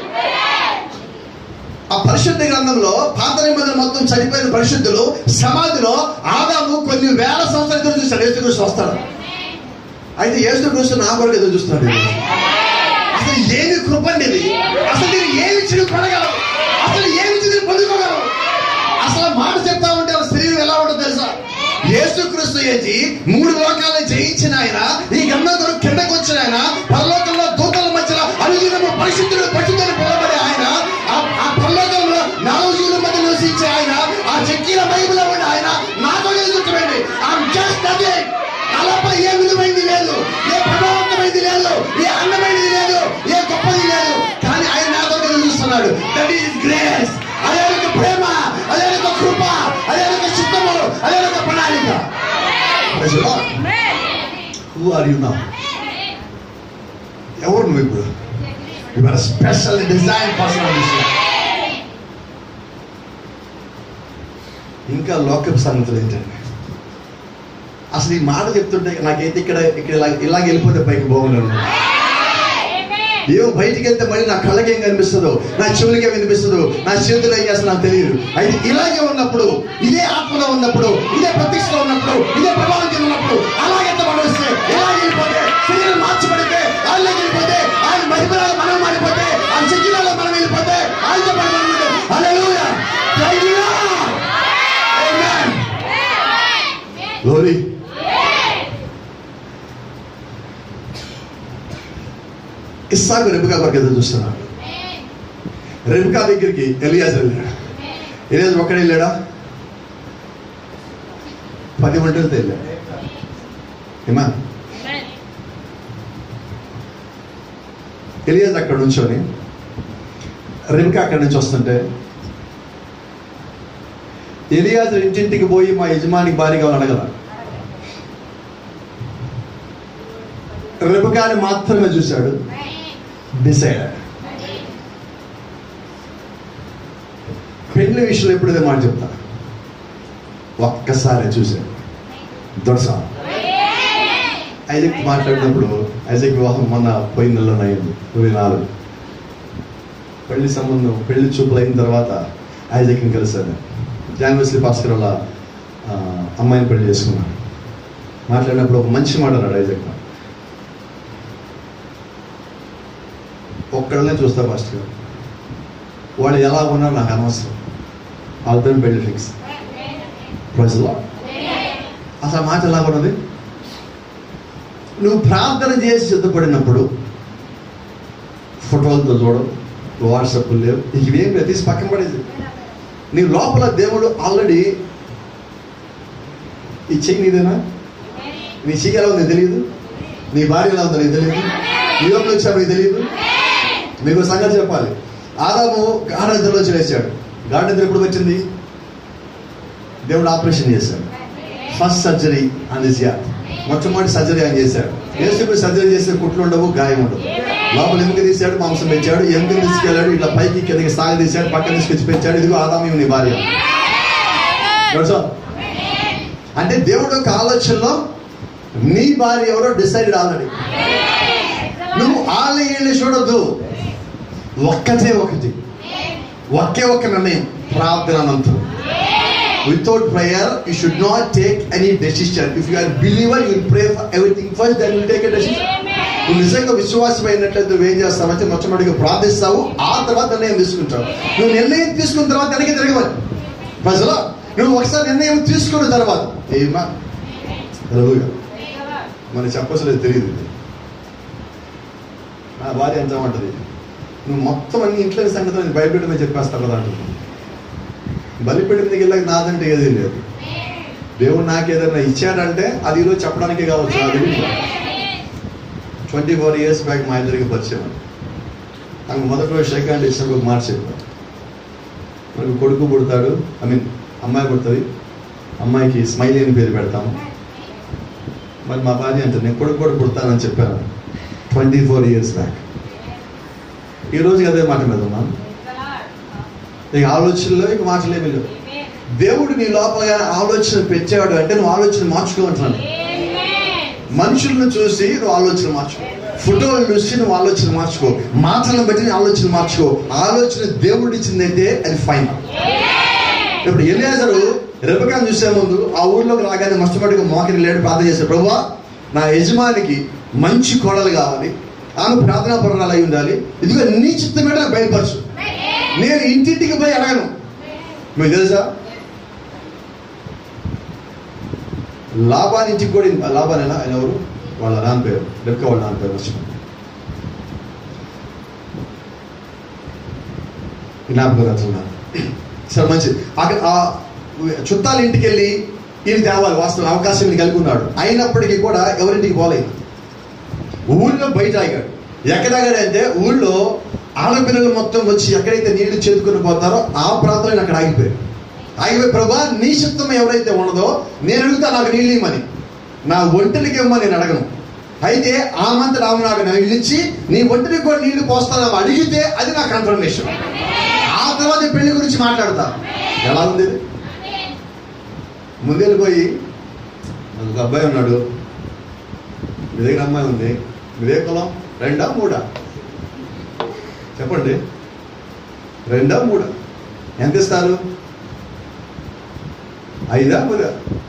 B: ఆ పరిశుద్ధ గ్రంథంలో పాత నిబంధన మొత్తం చనిపోయిన పరిశుద్ధులు సమాధిలో ఆదాము కొన్ని వేల సంవత్సరాలు ఎదురు చూస్తాడు యేసుక్రీస్తు వస్తాడు అయితే యేసుక్రీస్తు నా కొరకు ఎదురు చూస్తాడు అసలు ఏమి కృపండి ఇది అసలు నేను ఏమి చిరు కొనగలవు అసలు ఏమి చిరు పొందుకోగలవు అసలు మాట చెప్తా ఉంటే ఆ శరీరం ఎలా ఉంటుందో తెలుసా యేసుక్రీస్తు ఏంటి మూడు లోకాలను జయించిన ఆయన ఈ గంధం కొరకు కిందకు వచ్చిన ఆయన పరలోకంలో దూతల మధ్యలో అనుదినము పరిశుద్ధుడు పరిశుద్ధుడు పిలవబడే ఆయన ఆ- ఆ పరలోకంలో నాలుగు జీవుల మధ్య నివసించే ఆయన ఆ చెక్కీల బైబిల్లో ఉన్న ఆయన నాతో ఎదుర్కోండి ఐఎమ్ జస్ట్ నథింగ్ నాపై ఏ విలువైంది లేదు ఏ ప్రభావవంతమైంది లేదు ఏ అందమైనది లేదు ఏ గొప్పది లేదు కానీ ఆయన నాతో చూస్తున్నాడు దట్ ఈస్ గ్రేస్ అదే ఒక ప్రేమ అదే ఒక కృప అదే ఒక చిత్తము అదే ఒక ప్రణాళిక హూ ఆర్ యు నౌ ఎవరు నువ్వు ఇప్పుడు you are special design person ఇంకా లోకపు సంగతులు ఏంటండి అసలు ఈ మాట చెప్తుంటే నాకైతే ఇక్కడ ఇక్కడ ఇలా ఇలాగ వెళ్ళిపోతే పైకి బాగున్నాను ఏమో బయటికి వెళ్తే మళ్ళీ నా కళ్ళకి ఏం కనిపిస్తుందో నా చెవులకి ఏం వినిపిస్తుందో నా చేతులు ఏం చేస్తుందో నాకు తెలియదు అయితే ఇలాగే ఉన్నప్పుడు ఇదే ఆత్మలో ఉన్నప్పుడు ఇదే ప్రతిష్టలో ఉన్నప్పుడు ఇదే ప్రభావం కింద ఉన్నప్పుడు అలాగే వస్తే ఎలా వెళ్ళిపోతే శరీరం మార్చబడితే వాళ్ళకి వెళ్ళిపోతే ఆయన మహిమలో మనం మారిపోతే ఆ శక్తిలో మనం వెళ్ళిపోతే ఆయనతో పడి మనం ఉంటే hallelujah Praise the Lord. Amen. Glory. ఇస్సాకు రెబికా కొరకు ఎదురు చూస్తున్నాడు రెబికా దగ్గరికి ఎలియాజ్ వెళ్ళాడు ఎలియాజ్ ఒక్కడే వెళ్ళాడా పది ఒంటరితో వెళ్ళాడు ఏమా ఎలియాజ్ అక్కడ నుంచొని రెబికా అక్కడి నుంచి వస్తుంటే ఎలియాజ్ ఇంటింటికి పోయి మా యజమానికి భారీగా అడగల రెబికాని మాత్రమే చూశాడు డిసైడ్ పెళ్లి విషయంలో ఎప్పుడైతే మాట చెప్తా ఒక్కసారి చూశాడు దొరసా ఐజక్ మాట్లాడినప్పుడు ఐజక్ వివాహం మొన్న పోయిన నెలలో అయింది ఇరవై నాలుగు పెళ్లి సంబంధం పెళ్లి చూపులు అయిన తర్వాత ఐజక్ని కలిశాను జాన్వెస్లీ భాస్కర్ వాళ్ళ ఆ, అమ్మాయిని పెళ్లి చేసుకున్నాను మాట్లాడినప్పుడు ఒక మంచి మాట అన్నాడు ఐజక్ నాకు. ఒక్కడనే చూస్తా ఫస్ట్ వాళ్ళు ఎలా ఉన్నారో నాకు అనవసరం వాళ్ళతో పెళ్లి ఫిక్స్ ప్రజలు అసలు ఆ మాట ఎలా ఉన్నది నువ్వు ప్రార్థన చేసి సిద్ధపడినప్పుడు ఫోటోలతో చూడవు వాట్సాప్ లేవు నీకు ఇవేం లేదు తీసి పక్కన పడేది నీ లోపల దేవుడు ఆల్రెడీ ఈ చెయ్యి నీదేనా నీ చెయ్యి ఎలా ఉందో తెలియదు నీ భార్య ఎలా ఉందో నీకు తెలియదు నీ లోపల వచ్చావు నీకు తెలియదు మీకు ఒక సంగతి చెప్పాలి ఆదాము గాఢనిద్రలో చేశాడు గాఢనిద్ర ఎప్పుడు వచ్చింది దేవుడు ఆపరేషన్ చేశాడు ఫస్ట్ సర్జరీ అని చేయాలి మొట్టమొదటి సర్జరీ ఆయన చేశాడు యేసుకు సర్జరీ చేస్తే కుట్లు ఉండవు గాయం ఉండదు లోపల ఎముక తీశాడు మాంసం పెంచాడు ఎముక తీసుకెళ్ళాడు ఇట్లా పైకి కిందకి సాగ తీశాడు పక్కన తీసుకొచ్చి పెంచాడు ఇదిగో ఆదాము నీ భార్య తెలుసా అంటే దేవుడు యొక్క ఆలోచనలో నీ భార్య ఎవరో డిసైడ్ ఆల్రెడీ నువ్వు వాళ్ళ వీళ్ళు చూడొద్దు ఒక్కటే ఒకటి ఒకే ఒక నిర్ణయం ప్రార్థన అనంతరం without prayer you should not take any decision if you are believer you pray for everything first then will take a decision నువ్వు నిజంగా విశ్వాసం అయినట్లయితే నువ్వు ఏం చేస్తావంటే మొట్టమొదటిగా ప్రార్థిస్తావు ఆ తర్వాత నిర్ణయం తీసుకుంటావు నువ్వు నిర్ణయం తీసుకున్న తర్వాత వెనక్కి తిరగవాలి ప్రజలు నువ్వు ఒకసారి నిర్ణయం తీసుకున్న తర్వాత ఏమా తెలుగుగా మనం చెప్పసలేదు తెలియదు ఇది. నా భార్య ఎంత ఉంటుంది నువ్వు మొత్తం అన్ని ఇంట్లో సంగతులు బయటపెట్టి మీద చెప్పేస్తావు కదా అంటుంది బలిపెట్టి మీదకి వెళ్ళాక నాదంటే ఏదీ లేదు దేవుడు నాకు ఏదైనా ఇచ్చాడంటే అది ఈరోజు చెప్పడానికే కావచ్చు నాకు తెలియదు ట్వంటీ ఫోర్ ఇయర్స్ బ్యాక్ మా ఇద్దరికి పరిచయం నాకు మొదటి రోజు సెకండ్ ఇచ్చినప్పుడు ఒక మాట చెప్పాను మనకు కొడుకు పుడతాడు ఐ మీన్ అమ్మాయి పుడుతుంది అమ్మాయికి స్మైలీ అని పేరు పెడతాము మరి మా భార్య అంటే నేను కొడుకు కూడా పుడతానని చెప్పాను ట్వంటీ ఫోర్ ఇయర్స్ బ్యాక్ ఈ రోజుకి అదే మాట మీద ఉన్నాను ఇక ఆలోచనలో ఇక మాటలేమి లేవు దేవుడు నీ లోపల ఆలోచన పెట్టాడు అంటే నువ్వు ఆలోచన మార్చుకోమంటున్నాను మనుషులను చూసి నువ్వు ఆలోచన మార్చుకో ఫోటోలు చూసి నువ్వు ఆలోచన మార్చుకో మాటలను బట్టి నీ ఆలోచన మార్చుకో ఆలోచన దేవుడు ఇచ్చిందంటే అది ఫైన్ ఇప్పుడు ఎలియాజరు రెబకాన్ని చూసే ముందు ఆ ఊర్లోకి రాగానే మొట్టమొదటిగా మోకరి లేడు ప్రార్థన చేశాడు ప్రభా నా యజమానికి మంచి కోడలు కావాలి ఆమె ప్రార్థనా పరురాలు అయి ఉండాలి ఇదిగో నీ చిత్తమేట నాకు బయలుపరచు నేను ఇంటింటికి పోయి అడగను మీకు తెలుసా లాభాన్ని ఇంటికి కూడా ఇంత- లాభానేనా ఆయన ఎవరు వాళ్ళ నాన్న పేరు లెక్క వాళ్ళ నాన్న పేరు వచ్చింది జ్ఞాపకం రాస్తున్నారు సరే మంచిది అక్కడ ఆ చుట్టాల ఇంటికి వెళ్ళి ఈయన తేవాలి వాస్తవం అవకాశం ఈయన కలిగి ఉన్నాడు అయినప్పటికీ కూడా ఎవరింటికి పోలేదు ఊళ్ళో బయట ఆగాడు ఎక్కడ ఆగాడు అంటే ఊళ్ళో ఆడపిల్లలు మొత్తం వచ్చి ఎక్కడైతే నీళ్లు చేతుకుని పోతారో ఆ ప్రాంతంలో అక్కడ ఆగిపోయారు ఆగిపోయి ప్రభా నీ చిత్తం ఎవరైతే ఉండదో నేను అడుగుతా నాకు నీళ్ళు ఇమ్మని నా ఒంటరికి ఇమ్మని నేను అడగను అయితే ఆ మంత్ రాము నాకు నీళ్ళు ఇచ్చి నీ ఒంటరికి కూడా నీళ్లు పోస్తాను అడిగితే అది నా కన్ఫర్మేషన్ ఆ తర్వాత ఈ పెళ్లి గురించి మాట్లాడతా ఎలా ఉంది ఇది? ముందెళ్ళిపోయి నాకు ఒక అబ్బాయి ఉన్నాడు మీ దగ్గర అమ్మాయి ఉంది మీదే కులం రెండా మూడా చెప్పండి రెండా మూడా ఎంత ఇస్తారు ఐదా మూడా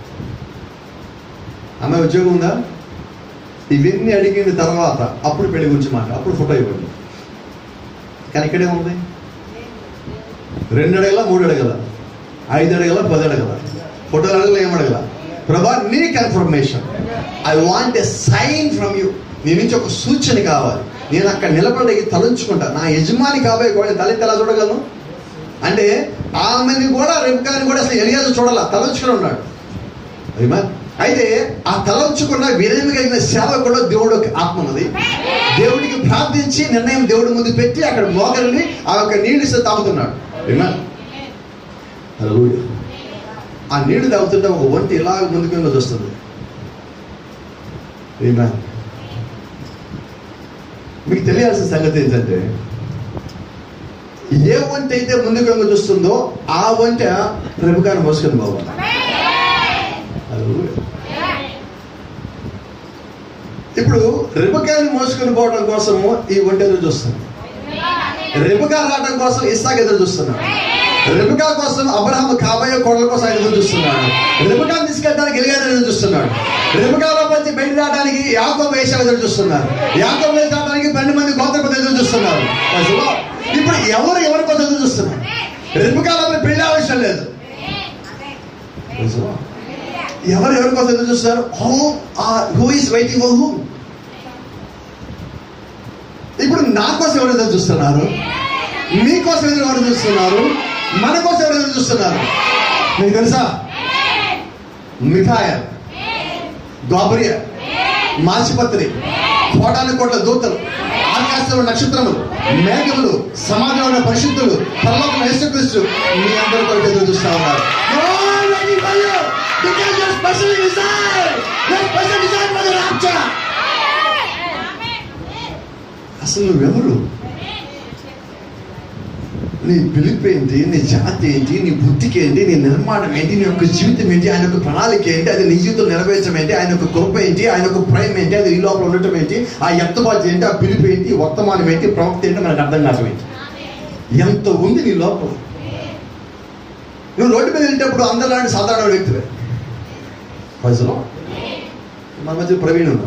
B: అమ్మాయి ఉద్యోగం ఉందా ఇవన్నీ అడిగిన తర్వాత అప్పుడు పెళ్లి గురించి మాట అప్పుడు ఫోటో ఇవ్వండి కానీ ఇక్కడే ఉంది రెండు అడగల మూడు అడగల ఐదు అడగల పది అడగల ఫోటోలు అడగల ఏం అడగల ప్రభా నీ confirmation I want a sign from you నీ నుంచి ఒక సూచన కావాలి నేను అక్కడ నిలబడి తలంచుకుంటా నా యజమాని కాబోయే కూడా తల్లి ఎలా చూడగలను అంటే ఆమెని కూడా రెబ్కాని కూడా అసలు ఎలియాజు చూడాల తలంచుకుని ఉన్నాడు అయ్యమా అయితే ఆ తలంచుకున్న వినయం కలిగిన సేవకుడు దేవుడు ఆత్మ ఉన్నది దేవుడికి ప్రార్థించి నిర్ణయం దేవుడి ముందు పెట్టి అక్కడ మోకరిని ఆ యొక్క నీళ్ళు ఇస్తే తాగుతున్నాడు ఏమా హల్లెలూయా. ఆ నీళ్లు తాగుతుంటే ఒక ఒంటి ఇలా ముందుకు వెళ్ళి వస్తుంది ఏమా మీకు తెలియాల్సిన సంగతి ఏంటంటే ఏ వంట అయితే ముందుకు వెళ్ళి చూస్తుందో ఆ వంట రెబుకాన్ని మోసుకొని పోవాలి హల్లెలూయా. ఇప్పుడు రిబకాయని మోసుకొని పోవడం కోసము ఈ వంట ఎదురు చూస్తుంది రిబకా రావడం కోసం ఇస్సాక్ ఎదురు చూస్తున్నాడు రిబకా కోసం అబ్రహాం కాబోయే కోడల కోసం ఆయన ఎదురు చూస్తున్నాడు రిబకా తీసుకెళ్ళడానికి ఎలిగారు ఎదురు చూస్తున్నాడు రిబకాలో వచ్చి బయట రావడానికి యాకో వేషాలు ఎదురు చూస్తున్నారు యాకో వేసి రావడానికి పన్నెండు మంది గోత్రపతి ఎదురు చూస్తున్నారు అసలు ఇప్పుడు ఎవరు ఎవరి కోసం ఎదురు చూస్తున్నారు రిబకాలో పెళ్లి అవసరం లేదు అసలు ఎవరు ఎవరి కోసం ఎదురు చూస్తారు who who is waiting for who ఇప్పుడు నా కోసం ఎవరు ఎదురు చూస్తున్నారు మీ కోసం ఎదురు ఎవరు చూస్తున్నారు మన కోసం ఎవరు ఎదురు చూస్తున్నారు మీకు తెలుసా మిఠాయ గోబరియ మాసిపత్రి కోటాను కోట్ల దూతలు ఆకాశంలో నక్షత్రములు మేఘములు సమాజంలో ఉన్న పరిశుద్ధులు పరలోకం యేసుక్రీస్తు మీ అందరి కొరకు ఎదురు చూస్తా ఉన్నారు You're all ready for you because you're specially designed. You're specially designed for the rapture. అసలు నువ్వెవరు నీ పిలుపు ఏంటి నీ జాతి ఏంటి నీ బుద్ధికి ఏంటి నీ నిర్మాణం ఏంటి నీ యొక్క జీవితం ఏంటి ఆయన యొక్క ప్రణాళిక ఏంటి అది నీ జీవితం నెరవేర్చడం ఏంటి ఆయన యొక్క కృప ఏంటి ఆయన యొక్క ప్రేమ ఏంటి అది నీ లోపల ఉండటం ఏంటి ఆ ఎత్తబాటు ఏంటి ఆ పిలుపు ఏంటి వర్తమానం ఏంటి ప్రవక్త ఏంటి మనకు అర్థం కావడం ఏంటి ఎంత ఉంది నీ లోపల నువ్వు రోడ్డు మీద వెళ్ళేటప్పుడు అందరిలాంటి సాధారణ వ్యక్తివే ప్రజలో మన మధ్య ప్రవీణ్ ఉన్నా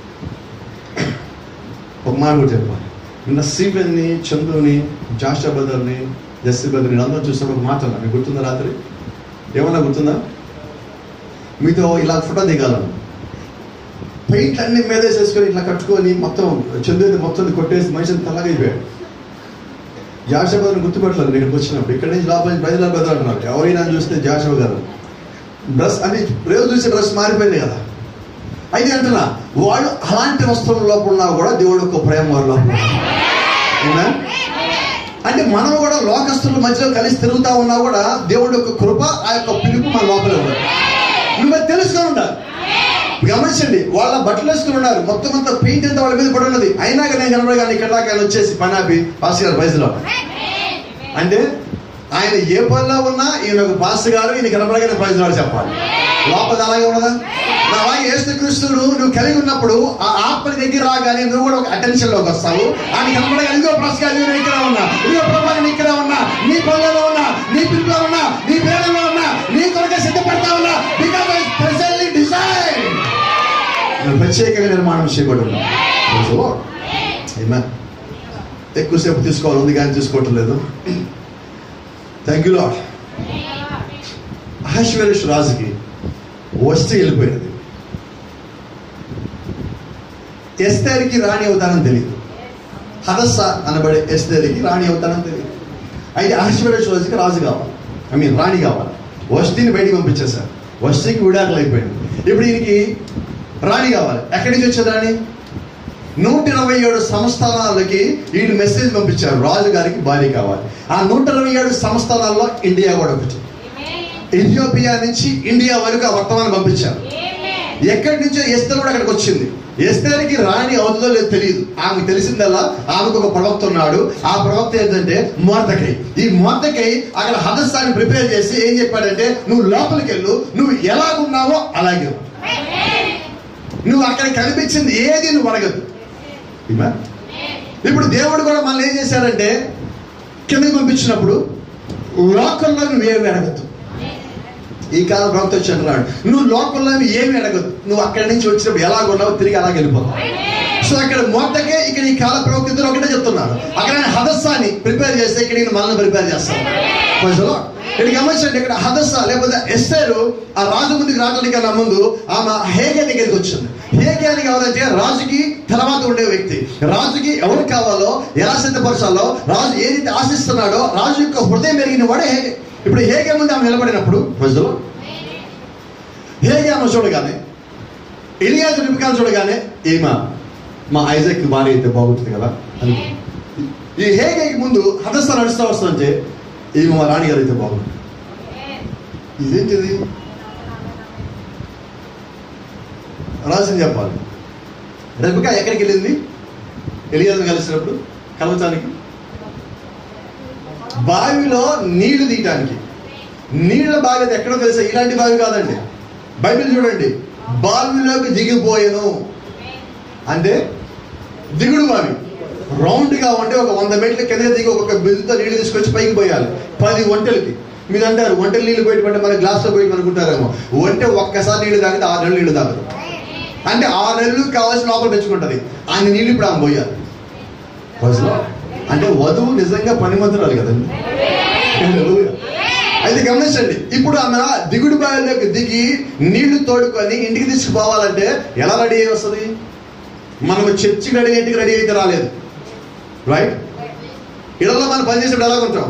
B: ఒక మాట కూడా చెప్పాలి నిన్న సీవెన్ని చందుని జాషా బదర్ని జస్సి బదర్ని అందరూ చూసినప్పుడు ఒక మాట అన్నా మీకు గుర్తుందా రాత్రి ఏమన్నా గుర్తుందా మీతో ఇలా ఫోటో దిగాలను పెయింట్ అన్ని మీదేసేసుకొని ఇట్లా కట్టుకొని మొత్తం చందు అయితే మొత్తం కొట్టేసి మనిషిని తల్లగా అయిపోయాడు జాషా బదర్ని గుర్తుపట్టలేదు నేను ఇక్కడికి వచ్చినప్పుడు ఇక్కడ నుంచి లోపల నుంచి బయలుదేరి బదర్ అంటున్నారు ఎవరైనా చూస్తే జాషా గారు డ్రెస్ అని రేపు చూసే డ్రెస్ మారిపోయింది కదా అయితే అంటున్నా వాళ్ళు అలాంటి వస్త్రం లోపల ఉన్నా కూడా దేవుడు యొక్క ప్రేమ వాళ్ళ లోపల ఉంది. అవునా? అంటే మనం కూడా లోకస్తుల మధ్యలో కలిసి తిరుగుతా ఉన్నా కూడా దేవుడి యొక్క కృప ఆ యొక్క పిలుపు మన లోపలే ఉంది నువ్వు అది తెలుసుకొని ఉండాలి గమనించండి వాళ్ళ బట్టలు వేసుకుని ఉన్నారు మొత్తం అంతా పెయింట్ అంతా వాళ్ళ మీద పడి ఉన్నది అయినా కానీ నేను కనబడగానే ఇక్కడ దాకా ఆయన వచ్చేసి పని ఆపి పాస్ గారు పైసలో అంటే ఆయన ఏ పనిలో ఉన్నా ఈయన ఒక పాస్ గారు ఈయన కనబడగానే పైసలు చెప్పాలి లోపల అలాగే ఉన్నదా నా వాయి ఏసుక్రీస్తుడు నువ్వు కలిగి ఉన్నప్పుడు ఆ ఆత్మని దగ్గర రాగానే నువ్వు కూడా ఒక అటెన్షన్ లోకి వస్తావు ఆయన కనబడగా ఇదిగో ప్రశ్న నేను ఇక్కడ ఉన్నా ఇదిగో ప్రభా నేను ఇక్కడ ఉన్నా నీ పనులలో ఉన్నా నీ పిలుపులో ఉన్నా నీ పేరులో ఉన్నా నీ కొరకే సిద్ధపడతా ఉన్నా బికాస్ ఐ స్పెషల్లీ డిజైన్ నేను ప్రత్యేకంగా నిర్మాణం చేయబడి ఉన్నా Praise the Lord. Amen. ఎక్కువసేపు తీసుకోవాలి ఉంది కానీ తీసుకోవటం లేదు థ్యాంక్ యూ లాడ్ అహశ్వరేష్ రాజుకి వస్తే వెళ్ళిపోయినది ఎస్తేరికి రాణి అవుతానని తెలియదు హదస్స అనబడే ఎస్తేరికి రాణి అవుతానని తెలియదు అయితే అహశ్వరేష్ రాజుకి రాజు కావాలి ఐ మీన్ రాణి కావాలి వస్తిని బయటికి పంపించేశారు వస్తికి విడాకులు అయిపోయింది ఇప్పుడు ఈయనకి రాణి కావాలి ఎక్కడి నుంచి వచ్చేది రాణి నూట ఇరవై ఏడు సంస్థానాలకి వీళ్ళు మెసేజ్ పంపించారు రాజు గారికి భార్య కావాలి ఆ నూట ఇరవై ఏడు సంస్థానాల్లో ఇండియా కూడా ఒకటి ఇథియోపియా నుంచి ఇండియా వరకు ఆ వర్తమానం పంపించారు ఎక్కడి నుంచో ఎస్తర్ కూడా అక్కడికి వచ్చింది ఎస్తేరికి రాణి అవుతుందో లేదో తెలియదు ఆమెకు తెలిసిందల్లా ఆమెకు ఒక ప్రవక్త ఉన్నాడు ఆ ప్రవక్త ఏంటంటే మోర్దకై ఈ మోర్దకై అక్కడ హదస్సాన్ని ప్రిపేర్ చేసి ఏం చెప్పాడంటే నువ్వు లోపలికి వెళ్ళు నువ్వు ఎలాగున్నావో అలాగే ఉండు. నువ్వు అక్కడ కనిపించింది ఏది నువ్వు అడగదు ఇమా? ఇప్పుడు దేవుడు కూడా మనల్ని ఏం చేశారంటే కిందకి పంపించినప్పుడు లోకంలో నువ్వు ఏమి అడగద్దు ఈ కాలం ప్రవక్త వచ్చి అంటున్నాడు నువ్వు లోకంలో ఏమి అడగదు నువ్వు అక్కడి నుంచి వచ్చినప్పుడు ఎలా ఉన్నావో తిరిగి అలాగే వెళ్ళిపోతావు సో అక్కడ మొత్తకే ఇక్కడ ఈ కాల ప్రవక్త ఇద్దరు ఒకటే చెప్తున్నారు అక్కడ ఆయన హదస్సాన్ని ప్రిపేర్ చేస్తే ఇక్కడ ఈయన మనల్ని ప్రిపేర్ చేస్తాడు ప్రజలో ఇక్కడ గమనించండి ఇక్కడ హదస్స లేకపోతే ఎస్టేరు ఆ రాజు ముందుకు రావడానికన్నా ముందు ఆమె హేగే దగ్గరికి వచ్చింది హేగే అని కావాలంటే రాజుకి తర్వాత ఉండే వ్యక్తి రాజుకి ఎవరు కావాలో ఎలా సిద్ధపరచాలో రాజు ఏదైతే ఆశిస్తున్నాడో రాజు యొక్క హృదయం పెరిగిన వాడే హేగే ఇప్పుడు హేగే ముందు ఆమె నిలబడినప్పుడు ప్రజలు హేగే ఆమె చూడగానే ఎలియాజు రిబికాను చూడగానే ఏమా మా ఐజాక్ భార్య అయితే బాగుంటుంది కదా అని ఈ హేగేకి ముందు హదస్త నడుస్తూ వస్తుందంటే ఈమె మా రాణి గారు అయితే బాగుంటుంది ఇదేంటిది రాజుని చెప్పాలి రెబికా ఎక్కడికి వెళ్ళింది ఎలియాజు కలిసినప్పుడు కలవటానికి బావిలో నీళ్లు తీయటానికి నీళ్ళ బావి అది ఎక్కడో తెలుసా ఇలాంటి బావి కాదండి బైబిల్ చూడండి బావిలోకి దిగిపోయాను అంటే దిగుడు బావి రౌండ్ గా ఉంటే ఒక వంద మీటర్ల కింద దిగి ఒక్కొక్క బిందుతో నీళ్లు తీసుకొచ్చి పైకి పోయాలి పది ఒంటెలకి మీరు అంటారు ఒంటెలు నీళ్లు పోయి పడితే మన గ్లాస్ లో పోయి అనుకుంటారేమో ఒంటె ఒక్కసారి నీళ్లు తాగితే ఆరు నెలలు నీళ్లు తాగదు అంటే ఆరు నెలలు కావాల్సిన లోపల పెంచుకుంటది ఆయన నీళ్లు ఇప్పుడు ఆమె పోయాలి Praise the Lord. అంటే వధువు నిజంగా పనిమంతురాలు కదండి Hallelujah. అయితే గమనించండి ఇప్పుడు ఆమె దిగుడు బావిలోకి దిగి నీళ్లు తోడుకొని ఇంటికి తీసుకుపోవాలంటే ఎలా రెడీ అయ్యి వస్తుంది మనము చర్చికి రెడీ ఇంటికి రెడీ అయితే రాలేదు రైట్ ఇళ్ళలో మనం పని చేసేప్పుడు ఎలా ఉంటాం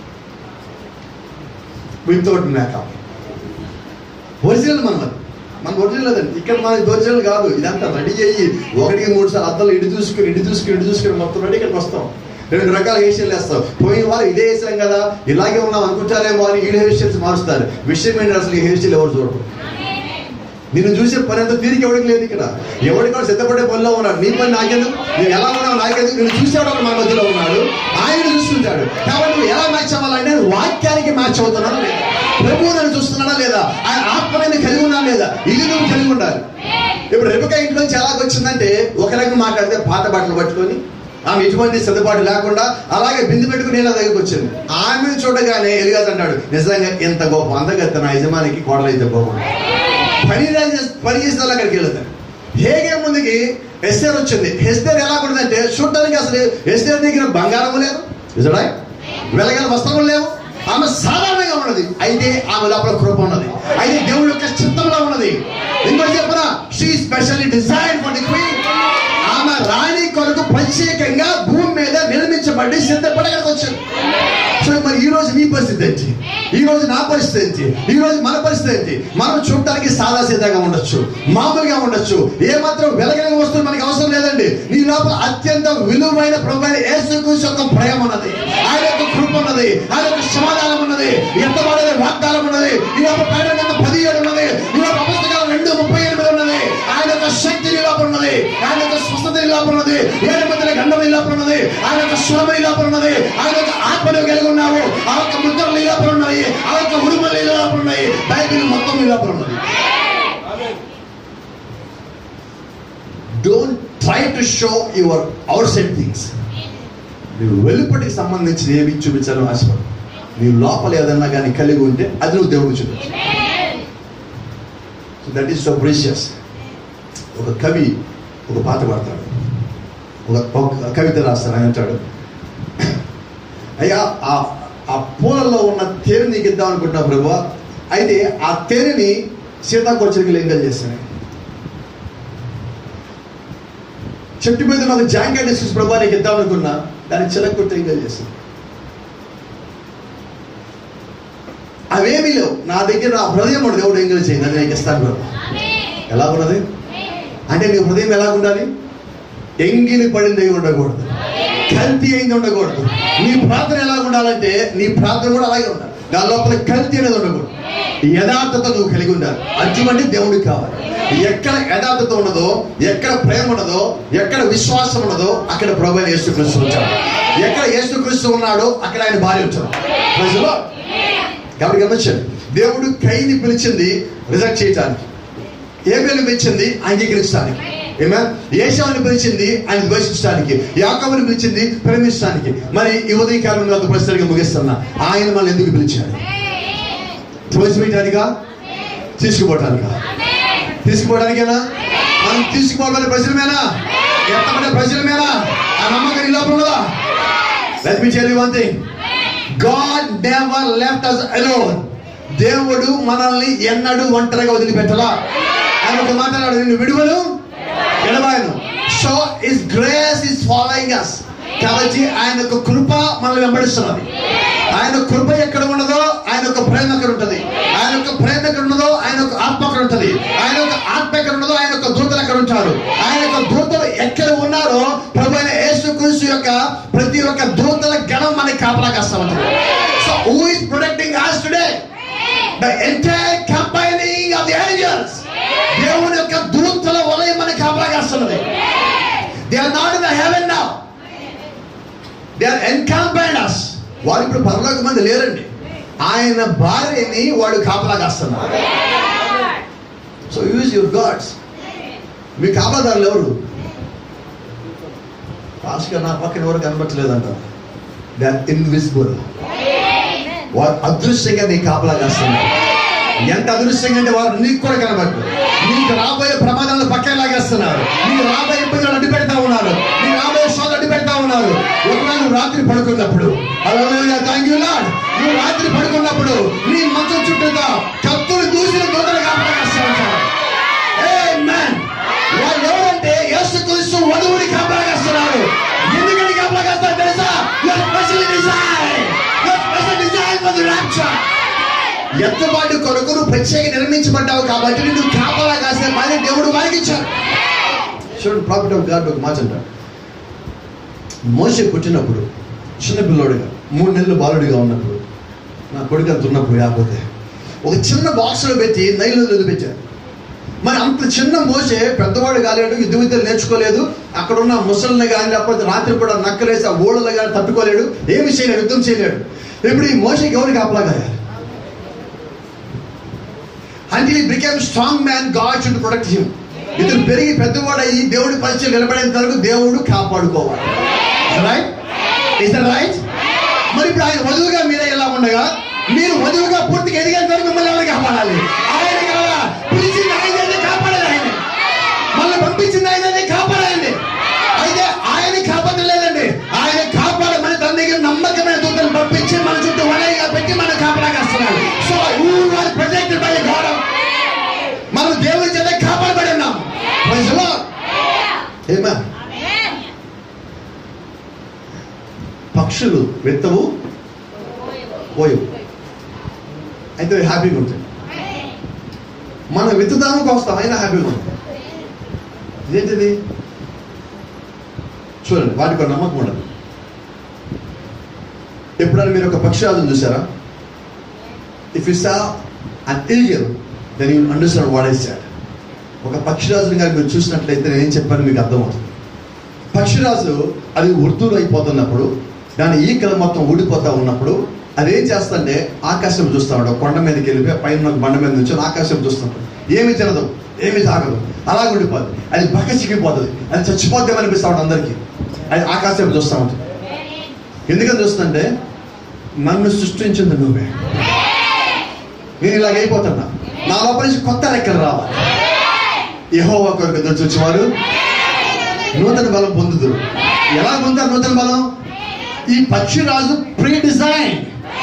B: వితౌట్ మేకప్ ఒరిజినల్ మనం అది మన ఒరిజినల్ అదండి ఇక్కడ మనకి ఒరిజినల్ కాదు ఇదంతా రెడీ అయ్యి ఒకటికి మూడు సార్లు అద్దలు ఇటు చూసుకుని ఇటు చూసుకుని ఇటు చూసుకుని మొత్తం రెడీ ఇక్కడికి వస్తాం రెండు రకాల హెయిర్ స్టైల్ వేస్తాం పోయిన వారు ఇదే వేసాం కదా ఇలాగే ఉన్నాం అనుకుంటారేమో అని ఈ హెయిర్ స్టైల్స్ మారుస్తారు విషయం ఏంటి అసలు ఈ హెయిర్ స్టైల్ ఎవరు చూడరు నిన్ను చూసే పని అంతా తీరిక ఎవరికి లేదు ఇక్కడ ఎవరికి కూడా సిద్ధపడే పనిలో ఉన్నాడు నీ పని నాకెందుకు నేను ఎలా ఉన్నావు నాకెందుకు నేను చూసేవాడు మన మధ్యలో ఉన్నాడు ఆయన చూస్తుంటాడు కాబట్టి నువ్వు ఎలా మ్యాచ్ అవ్వాలంటే నేను వాక్యానికి మ్యాచ్ అవుతున్నానా లేదా ప్రభువు నన్ను చూస్తున్నాడా లేదా ఆయన ఆత్మ నేను కలిగి ఉన్నా లేదా ఇది నువ్వు కలిగి ఉండాలి ఇప్పుడు రెబక ఇంట్లో నుంచి ఎలాగ వచ్చిందంటే ఒక రకం మాట్లాడితే పాత బట్టలు పట్టుకొని ఆమె ఎటువంటి సిద్ధపాటు లేకుండా అలాగే బిందు పెట్టుకుని ఇలా దగ్గరికి వచ్చింది ఆమె చూడగానే ఎలిగాజ్ అంటాడు నిజంగా ఎంత గొప్ప అందగత్త నా యజమానికి కోడలైతే బాగుంది పని రాజే- పని చేసిన వాళ్ళు అక్కడికి వెళ్తారు హేగే ముందుకి ఎస్ఆర్ వచ్చింది ఎస్ఆర్ ఎలా ఉంటుందంటే చూడడానికి అసలు ఎస్ఆర్ దగ్గర బంగారం లేదు నిజడా వెలగల వస్త్రములు లేవు ఆమె సాధారణంగా ఉన్నది అయితే ఆమె లోపల కృప ఉన్నది అయితే దేవుడి యొక్క చిత్తంలో ఉన్నది ఇంకోటి చెప్పనా she specially design for the queen ఆమె రాణి కొరకు ప్రత్యేకంగా భూమి మీద నిర్మించబడి సిద్ధపడగలిగి వచ్చింది సో మరి ఈ రోజు నీ పరిస్థితి ఏంటి ఈ రోజు నా పరిస్థితి ఏంటి ఈ రోజు మన పరిస్థితి ఏంటి మనం చూడటానికి సాదా సీదాగా ఉండొచ్చు మామూలుగా ఉండొచ్చు ఏ మాత్రం వెలగలిగిన వస్తువులు మనకి అవసరం లేదండి నీ లోపల అత్యంత విలువైన ప్రభుత్వ యేసుక్రీస్తు యొక్క భయం ఉన్నది ఆయన యొక్క కృప ఉన్నది ఆయన యొక్క సమాధానం ఉన్నది ఎంతవాడని వాగ్దానం ఉన్నది ఈ లోపల పైన కింద పది ఏడు ఉన్నది ఈ లోపల అపస్తకాలు రెండు ముప్పై ఎనిమిది ఉన్నది ఆయన యొక్క శక్తి నీ లోపల ఉన్నది ఆయన యొక్క స్వస్థత నీ లోపల ఉన్నది ఏడు మధ్యన గండం నీ లోపల ఉన్నది ఆయన యొక్క స్వరం నీ లోపల ఉన్నది ఆయన యొక్క ఆత్మను కలిగి ఉన్నావు ఆ యొక్క ముద్రలు నీ లోపల ఉన్నాయి ఆ యొక్క ఉరుములు నీ లోపల ఉన్నాయి బైబిల్ మొత్తం నీ లోపల ఉన్నది don't try to show your outside things నువ్వు వెలుపటికి సంబంధించి ఏమి చూపించాలని ఆశపడు నీ లోపల ఏదన్నా కానీ కలిగి ఉంటే అది నువ్వు దేవుడు చూపించు so that is so precious ఒక కవి ఒక పాట పాడతాడు ఒక ఒక కవిత రాస్తాడు ఆయన అంటాడు అయ్యా ఆ ఆ పూలలో ఉన్న తేనె నీకు ఇద్దాం అనుకుంటున్నా ప్రభు అయితే ఆ తేనెని సీతాకోచరికి లింగం చేస్తాను చెట్టు మీద నాకు జాంకాయ తీసుకుని ప్రభు నీకు ఇద్దాం అనుకున్నా దాన్ని చిలకొట్టి లింగం చేస్తాను అవేమీ లేవు నా దగ్గర నా హృదయం ఉండదు దేవుడు ఎంగిల్ చేయండి అది నీకు ఇస్తాను ప్రభు ఎలా ఉన్నది అంటే నీ హృదయం ఎలా ఉండాలి ఎంగిలి పడింది అయి ఉండకూడదు కల్తీ అయింది ఉండకూడదు నీ ప్రార్థన ఎలా ఉండాలంటే నీ ప్రార్థన కూడా అలాగే ఉండాలి దాని లోపల కల్తీ అనేది ఉండకూడదు యథార్థత నువ్వు కలిగి ఉండాలి అటువంటి దేవుడికి కావాలి ఎక్కడ యథార్థత ఉన్నదో ఎక్కడ ప్రేమ ఉన్నదో ఎక్కడ విశ్వాసం ఉన్నదో అక్కడ ప్రభు అయిన యేసుక్రీస్తు ఉంటాడు ఎక్కడ యేసుక్రీస్తు ఉన్నాడో అక్కడ ఆయన భార్య ఉంటాడు Praise the Lord. కాబట్టి గమనించండి దేవుడు కైని పిలిచింది రిజెక్ట్ చేయటానికి ఏబేలు పిలిచింది అంగీకరించడానికి ఏమే ఏషావుని పిలిచింది ఆయన ద్వేషించడానికి యాకవుని పిలిచింది ప్రేమించడానికి మరి ఈ ఉదయకాలంలో ఒక ప్రశ్నగా ముగిస్తున్నా ఆయన మనల్ని ఎందుకు పిలిచాడు త్రోసివేయటానికా తీసుకుపోవటానికా తీసుకుపోవడానికేనా మనం తీసుకుపోవడం ప్రజలమేనా ఎత్తబడే ప్రజలమేనా ఆ నమ్మకం ఈ లోపల ఉన్నదా let me tell you one thing God never left us alone దేవుడు మనల్ని ఎన్నడూ ఒంటరిగా వదిలిపెట్టలా ఆయన ఒక మాట అన్నాడు నిన్ను విడువను ఎడబాయను so is grace is following us కాబట్టి ఆయన యొక్క కృప మనల్ని వెంబడిస్తున్నది ఆయన కృప ఎక్కడ ఉన్నదో ఆయన యొక్క ప్రేమ ఎక్కడ ఉంటుంది ఆయన యొక్క ప్రేమ ఎక్కడ ఉన్నదో ఆయన యొక్క ఆత్మ ఎక్కడ ఉంటుంది ఆయన యొక్క ఆత్మ ఎక్కడ ఉన్నదో ఆయన యొక్క దూతలు ఎక్కడ ఉంటారు ఆయన యొక్క దూతలు ఎక్కడ ఉన్నారో ప్రభు అయిన యేసుక్రీస్తు యొక్క ప్రతి ఒక్క దూతల గణం మనకి కాపలా కాస్తా ఉంటుంది so who is protecting us today the entire compassing of the angels దేవుని యొక్క దూతల వలయం మనకి కాపలా కాస్తున్నది they are not in the heaven now they are encompass us వారు ఇప్పుడు పరలోక మంది లేరండి ఆయన భార్యని వాడు కాపలా కాస్తున్నారు సో యూజ్ యువర్ గాడ్స్ మీ కాపలాదారులు ఎవరు పాస్గా నా పక్కన ఎవరు కనబట్టలేదంట దే ఆర్ ఇన్విజిబుల్ వారు అదృశ్యంగా నీ కాపలా కాస్తున్నారు ఎంత అదృశ్యంగా అంటే వారు నీకు కూడా కనబడరు నీకు రాబోయే ప్రమాదాలను పక్కన లాగేస్తున్నారు నీకు రాబోయే ఇబ్బందులు అడ్డు పెడతా ఉన్నారు నీ రాబోయే సోదరు అడ్డు పెడతా ఉన్నారు ఒకవేళ నువ్వు రాత్రి పడుకున్నప్పుడు థ్యాంక్ యూ లాడ్ నువ్వు రాత్రి పడుకున్నప్పుడు నీ మంచం చుట్టూతా కత్తులు దూసిన దూతలు కాపలా కాస్తూ ఉంటారు Amen. వాళ్ళు ఎవరంటే యేసుక్రీస్తు వధువుని కాపలా కాస్తున్నారు ఎందుకని కాపలా కాస్తారు తెలుసా You're specially designed. You're specially designed for the rapture. ఎత్తుబాటు కొరకు నువ్వు ప్రత్యేక నిర్మించబడ్డావు కాబట్టి నువ్వు కాపలా కాసే పని దేవుడు వారికి ఇచ్చాడు చూడండి ప్రాఫిట్ ఆఫ్ గాడ్ ఒక మాట అంటాడు మోసే పుట్టినప్పుడు చిన్న పిల్లోడుగా మూడు నెలలు బాలుడిగా ఉన్నప్పుడు నా కొడుకు అంత ఉన్నప్పుడు కాకపోతే ఒక చిన్న బాక్స్లో పెట్టి నైలు వదిలిపెట్టారు మరి అంత చిన్న మోసే పెద్దవాడు కాలేడు యుద్ధ విద్యలు నేర్చుకోలేదు అక్కడ ఉన్న ముసలిని కానీ లేకపోతే రాత్రి కూడా నక్కలేసి ఆ ఓళ్ళని కానీ తట్టుకోలేడు ఏమి చేయలేడు యుద్ధం చేయలేడు ఇప్పుడు ఈ మోసకి ఎవరికి అప్పలాగాయాలి until he became strong man God should protect him ఇతను పెరిగి పెద్దవాడయ్యి దేవుడి పరిచయం నిలబడేంత వరకు దేవుడు కాపాడుకోవాలి రైట్ ఇస్ రైట్ మరి ఇప్పుడు ఆయన వధువుగా మీరే ఎలా ఉండగా మీరు వధువుగా పూర్తిగా ఎదిగేంత వరకు మిమ్మల్ని ఎవరు కాపాడాలి ఆయన కదా పిలిచింది ఆయననే కాపాడాలి ఆయన మళ్ళీ పంపించింది ఆయననే కాపాడాలండి అయితే ఆయన కాపాడలేదండి ఆయన కాపాడమని తన దగ్గర నమ్మకమైన దూతలు పంపించి మన చుట్టూ వలయగా పెట్టి మన కాపాడగస్తున్నాడు so you are protected by God మనం దేవుడి చేత కాపాడబడి ఉన్నాం Praise the Lord. Amen. పక్షులు విత్తవు పోయవు అయితే హ్యాపీగా ఉంటాయి మనం విత్తుదాము కోస్తాం అయినా హ్యాపీగా ఉంటాం ఇదేంటిది చూడండి వాటికి ఒక నమ్మకం ఉండదు ఎప్పుడైనా మీరు ఒక పక్షిరాజును చూసారా if you saw an eagle then you understand what I said ఒక పక్షిరాజుని కనుక మీరు చూసినట్లయితే నేను ఏం చెప్పాను మీకు అర్థమవుతుంది పక్షిరాజు అది ఉర్దూలు అయిపోతున్నప్పుడు దాని ఈకలు మొత్తం ఊడిపోతా ఉన్నప్పుడు అది ఏం చేస్తుంటే ఆకాశం చూస్తా ఉంటాడు కొండ మీదకి వెళ్ళిపోయి పైన ఉన్న బండ మీద నుంచి ఆకాశం చూస్తుంటాడు ఏమి తినదు ఏమి తాగదు అలాగ ఉండిపోద్ది అది బక్క చిక్కిపోతుంది అది చచ్చిపోద్దాం అనిపిస్తా ఉంటుంది అందరికీ అది ఆకాశం చూస్తూ ఉంటుంది ఎందుకని చూస్తుంటే నన్ను సృష్టించింది నువ్వే నేను ఇలాగ అయిపోతున్నా నా లోపల నుంచి కొత్త రెక్కలు రావాలి యెహోవా కొరకు ఎదురు చూచేవారు నూతన బలం పొందుదురు ఎలా పొందారు నూతన బలం ఈ పక్షిరాజు ప్రీ డిజైన్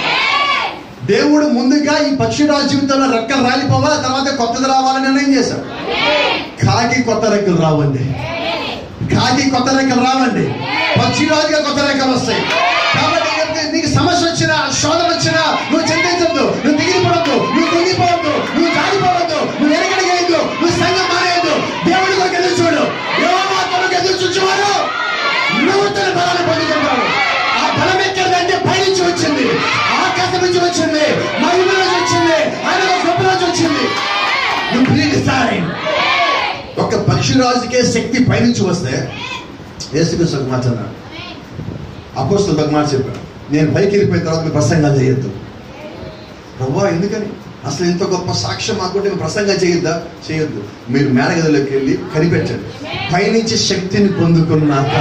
B: దేవుడు ముందుగా ఈ పక్షిరాజు జీవితంలో రెక్కలు రాలిపోవాలి తర్వాత కొత్తది రావాలని నిర్ణయం చేశాడు కాకి కొత్త రెక్కలు రావండి కాకి కొత్త రెక్కలు రావండి పక్షిరాజుగా కొత్త రెక్కలు వస్తాయి కాబట్టి నీకు- నీకు సమస్య వచ్చినా శోధన వచ్చినా నువ్వు చింతించద్దు నువ్వు దిగిపోవద్దు నువ్వు కుంగిపోవద్దు నువ్వు జారిపోవద్దు నువ్వు వెనకడిగేయద్దు నువ్వు సంఘం మానేయద్దు దేవుడి కొరకు ఎదురు చూడు యెహోవా కొరకు ఎదురు చూచేవారు నూతన బలాన్ని పొందుకుంటారు ఆ బలం ఎక్కడంటే పైనుంచి వచ్చింది ఆకాశం నుంచి వచ్చింది మహిమ నుంచి వచ్చింది ఆయన గొప్ప నుంచి వచ్చింది నువ్వు ప్రీ డిజైన్ ఒక పక్షిరాజుకే శక్తి పైనుంచి వస్తే యేసుక్రీస్తు ఒక మాట అన్నాడు అపోస్తులు ఒక మాట చెప్పాడు నేను పైకి వెళ్ళిపోయిన తర్వాత మీరు ప్రసంగాలు చేయొద్దు ప్రభా ఎందుకని అసలు ఇంత గొప్ప సాక్ష్యం మాకుంటే మీరు ప్రసంగం చేయొద్దా చేయొద్దు మీరు మేడగదిలోకి వెళ్ళి కనిపెట్టండి పైనుంచి శక్తిని పొందుకున్నాక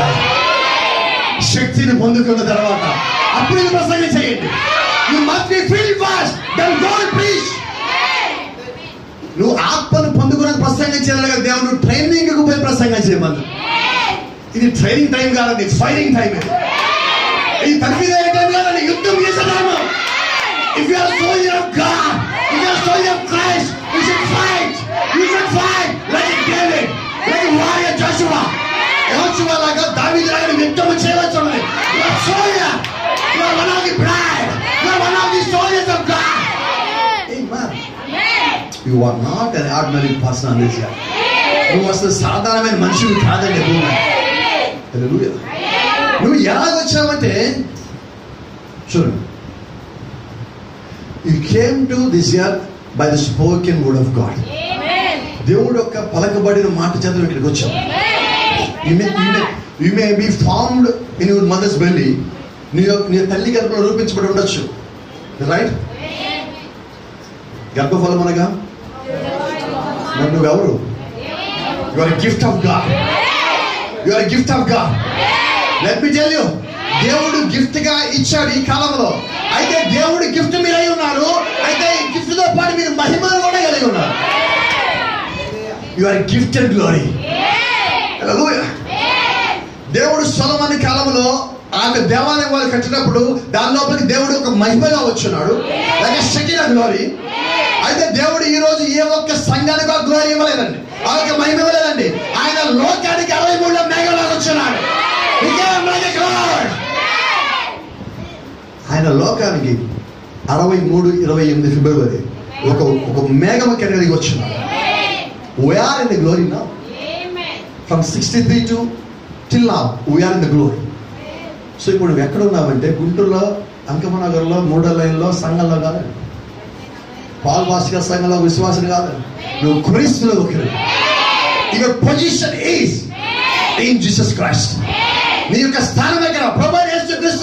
B: శక్తిని పొందుకున్న తర్వాత అప్పుడు ఇది ప్రసంగం చేయండి you must be feel fast then go please నువ్వు ఆత్మను పొందుకున్న ప్రసంగం చేయాలి కదా దేవుడు ట్రైనింగ్ కు పోయి ప్రసంగం చేయమని ఇది ట్రైనింగ్ టైం కాదండి ఫైరింగ్ టైం ఇది ఇది తప్పిదే టైం కాదండి యుద్ధం చేసే time if you are soldier of God if you are soldier of Christ you should fight you should fight like David like warrior Joshua యోషువా లాగా దావీదు లాగా యుద్ధం చేయవచ్చు you are soldier you are one of the bride you are one of the soldiers of God Amen. You are not an ordinary person అనేసి నువ్వు అసలు సాధారణమైన మనిషివి కాదండి భూమి మీద. Hallelujah. నువ్వు ఎలాగ వచ్చావంటే చూడండి you came to this earth by the spoken word of God దేవుడు యొక్క పలకబడిన మాట చేత నువ్వు ఇక్కడికి వచ్చావు you may you may be formed in your mother's belly నీ యొక్క నీ తల్లి గర్భంలో రూపించబడి ఉండొచ్చు రైట్ గర్భఫలం అనగా మరి నువ్వెవరు you are gift of God you are gift of God let me tell you దేవుడు గిఫ్ట్ గా ఇచ్చాడు ఈ కాలంలో అయితే దేవుడు గిఫ్ట్ మీరు అయి ఉన్నారు అయితే ఈ గిఫ్ట్ తో పాటు మీరు మహిమను కూడా కలిగి ఉన్నారు యు ఆర్ గిఫ్టెడ్ గ్లోరీ దేవుడు సొలమని కాలంలో ఆమె దేవాలయం వాళ్ళు కట్టినప్పుడు దాని లోపలికి దేవుడు ఒక మహిమగా వచ్చున్నాడు లైక్ సెకండ్ గ్లోరీ అయితే దేవుడు ఈ రోజు ఏ ఒక్క సంఘానికి ఒక గ్లోరీ ఇవ్వలేదండి ఆ యొక్క మహిమ ఇవ్వలేదండి ఆయన లోకానికి అరవై మూడులో మేఘంలో వచ్చున్నాడు He came like a cloud. ఆయన లోకానికి అరవై మూడు ఇరవై ఎనిమిది ఫిబ్రవరి ఒక ఒక మేఘమ కెరీర్కి వచ్చినాడు వీఆర్ ఇన్ ద గ్లోరీ నా from sixty three to till నా we're in the glory so ఇప్పుడు నువ్వు ఎక్కడ ఉన్నావంటే గుంటూరులో అంకమనగర్లో మూడో లైన్లో సంఘంలో కాదు పాల్వాసిక సంఘంలో విశ్వాసం కాదు నువ్వు క్రీస్తులో ఒకరు your position is in Jesus Christ నీ యొక్క స్థానం ఎక్కడ ప్రభు యేసు క్రీస్తు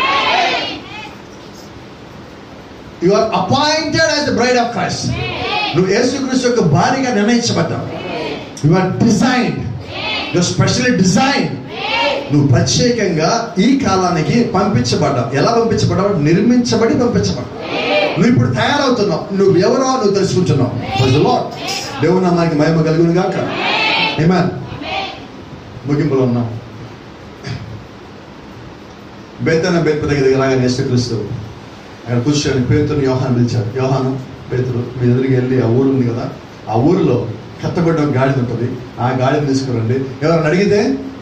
B: you are appointed as the bride of Christ నువ్వు యేసుక్రీస్తు యొక్క భార్యగా నిర్ణయించబడ్డావు you are designed you specially design నువ్వు ప్రత్యేకంగా ఈ కాలానికి పంపించబడ్డావు ఎలా పంపించబడ్డావు నిర్మించబడి పంపించబడ్డావు నువ్వు ఇప్పుడు తయారవుతున్నావు నువ్వు ఎవరో నువ్వు తెలుసుకుంటున్నావు Praise the Lord. దేవుని నామానికి మహిమ కలుగును గాక Amen. ముగింపులో ఉన్నాం బేతన బేత దగ్గర రాగానే యేసుక్రీస్తు అక్కడ కూర్చొని పేతుని యోహాను పిలిచాడు యోహాను పేతురు మీ ఎదురుకి వెళ్ళి ఆ ఊరు ఉంది కదా ఆ ఊరిలో కట్టబడ్డ ఒక గాడిద ఉంటుంది ఆ గాడిద తీసుకురండి ఎవరైనా అడిగితే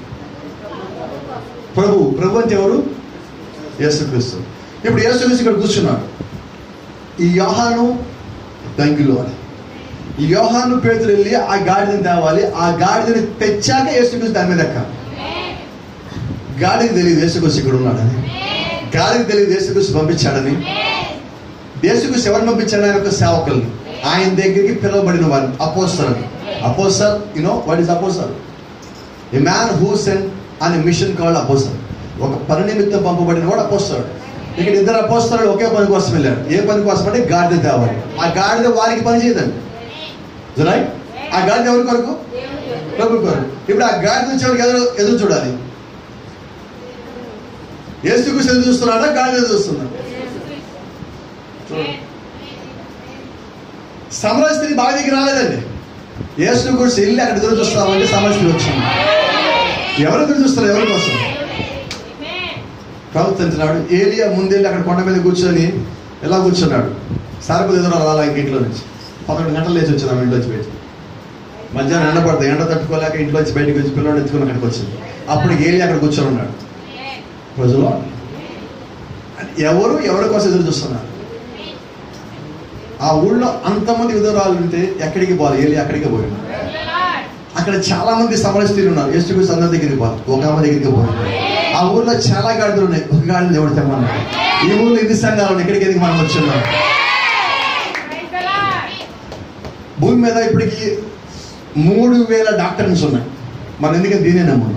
B: ప్రభు ప్రభు అంటే ఎవరు యేసుక్రీస్తు ఇప్పుడు యేసుక్రీస్తు ఇక్కడ కూర్చున్నాడు ఈ యోహాను దంగిలో అని ఈ యోహాను పేతులు వెళ్ళి ఆ గాడిదని తేవాలి ఆ గాడిదని తెచ్చాక యేసుక్రీస్తు దాని మీద ఎక్కాలి గాడికి తెలియదు యేసుక్రీస్తు ఇక్కడ ఉన్నాడని గాడికి తెలియదు యేసుక్రీస్తు పంపించాడని యేసుక్రీస్తు ఎవరిని పంపించాడు ఆయన యొక్క సేవకుల్ని ఆయన దగ్గరికి పిలువబడిన వారిని అపోస్తలు apostle you know what is apostle a man who sent అనే మిషన్ కాల్డ్ అపోసల్ ఒక పని నిమిత్తం పంపబడిన వాడు అపోస్తాడు ఇక్కడ ఇద్దరు అపోస్తలు ఒకే పని కోసం వెళ్ళారు ఏ పని కోసం అంటే గాడిద తేవాలి ఆ గాడిద వారికి పని చేయదండి రైట్ ఆ గాడిద ఎవరి కొరకు ప్రభు కొరకు ఇప్పుడు ఆ గాడిద వచ్చేవాడికి ఎదురు ఎదురు చూడాలి ఏసుకు ఎదురు చూస్తున్నాడా గాడిద ఎదురు చూస్తున్నాడు సమర స్త్రీ బావి దగ్గర రాలేదండి ఏసు గురించి వెళ్ళి అక్కడ ఎదురు చూస్తామంటే సమర స్త్రీ వచ్చింది ఎవరు ఎదురు చూస్తారు ఎవరి కోసం ప్రవర్తించినాడు ఏలియా ముందెళ్ళి అక్కడ కొండ మీద కూర్చొని ఎలా కూర్చున్నాడు సారపతి ఎదురు రాలా ఇంక ఇంట్లో నుంచి పదకొండు గంటలు లేచి వచ్చినాం ఇంట్లో వచ్చి బయట మధ్యాహ్నం ఎండ పడుతుంది ఎండ తట్టుకోలేక ఇంట్లో వచ్చి బయటకు వచ్చి పిల్లలు ఎత్తుకుని అక్కడికి వచ్చింది అప్పుడు ఏలి అక్కడ కూర్చొని ఉన్నాడు ప్రజలు ఎవరు ఎవరి కోసం ఎదురు చూస్తున్నారు ఆ ఊళ్ళో అంతమంది విధురాలు ఉంటే ఎక్కడికి పోవాలి ఏలి అక్కడికి పోయినాడు అక్కడ చాలా మంది సమరస్తులు ఉన్నారు ఎస్టు గురించి అందరి దగ్గరికి పోవాలి ఒక ఆమె దగ్గరికి పోవాలి ఆ ఊర్లో చాలా గాడిదలు ఉన్నాయి ఒక గాడిద దేవుడు తెమ్మన్నాడు ఈ ఊర్లో ఎన్ని సంఘాలు ఉన్నాయి ఇక్కడికి ఎందుకు మనం వచ్చున్నాం భూమి మీద ఇప్పటికి మూడు వేల డాక్టర్స్ ఉన్నాయి మనం ఎందుకంటే దీనే నమ్మున్నాం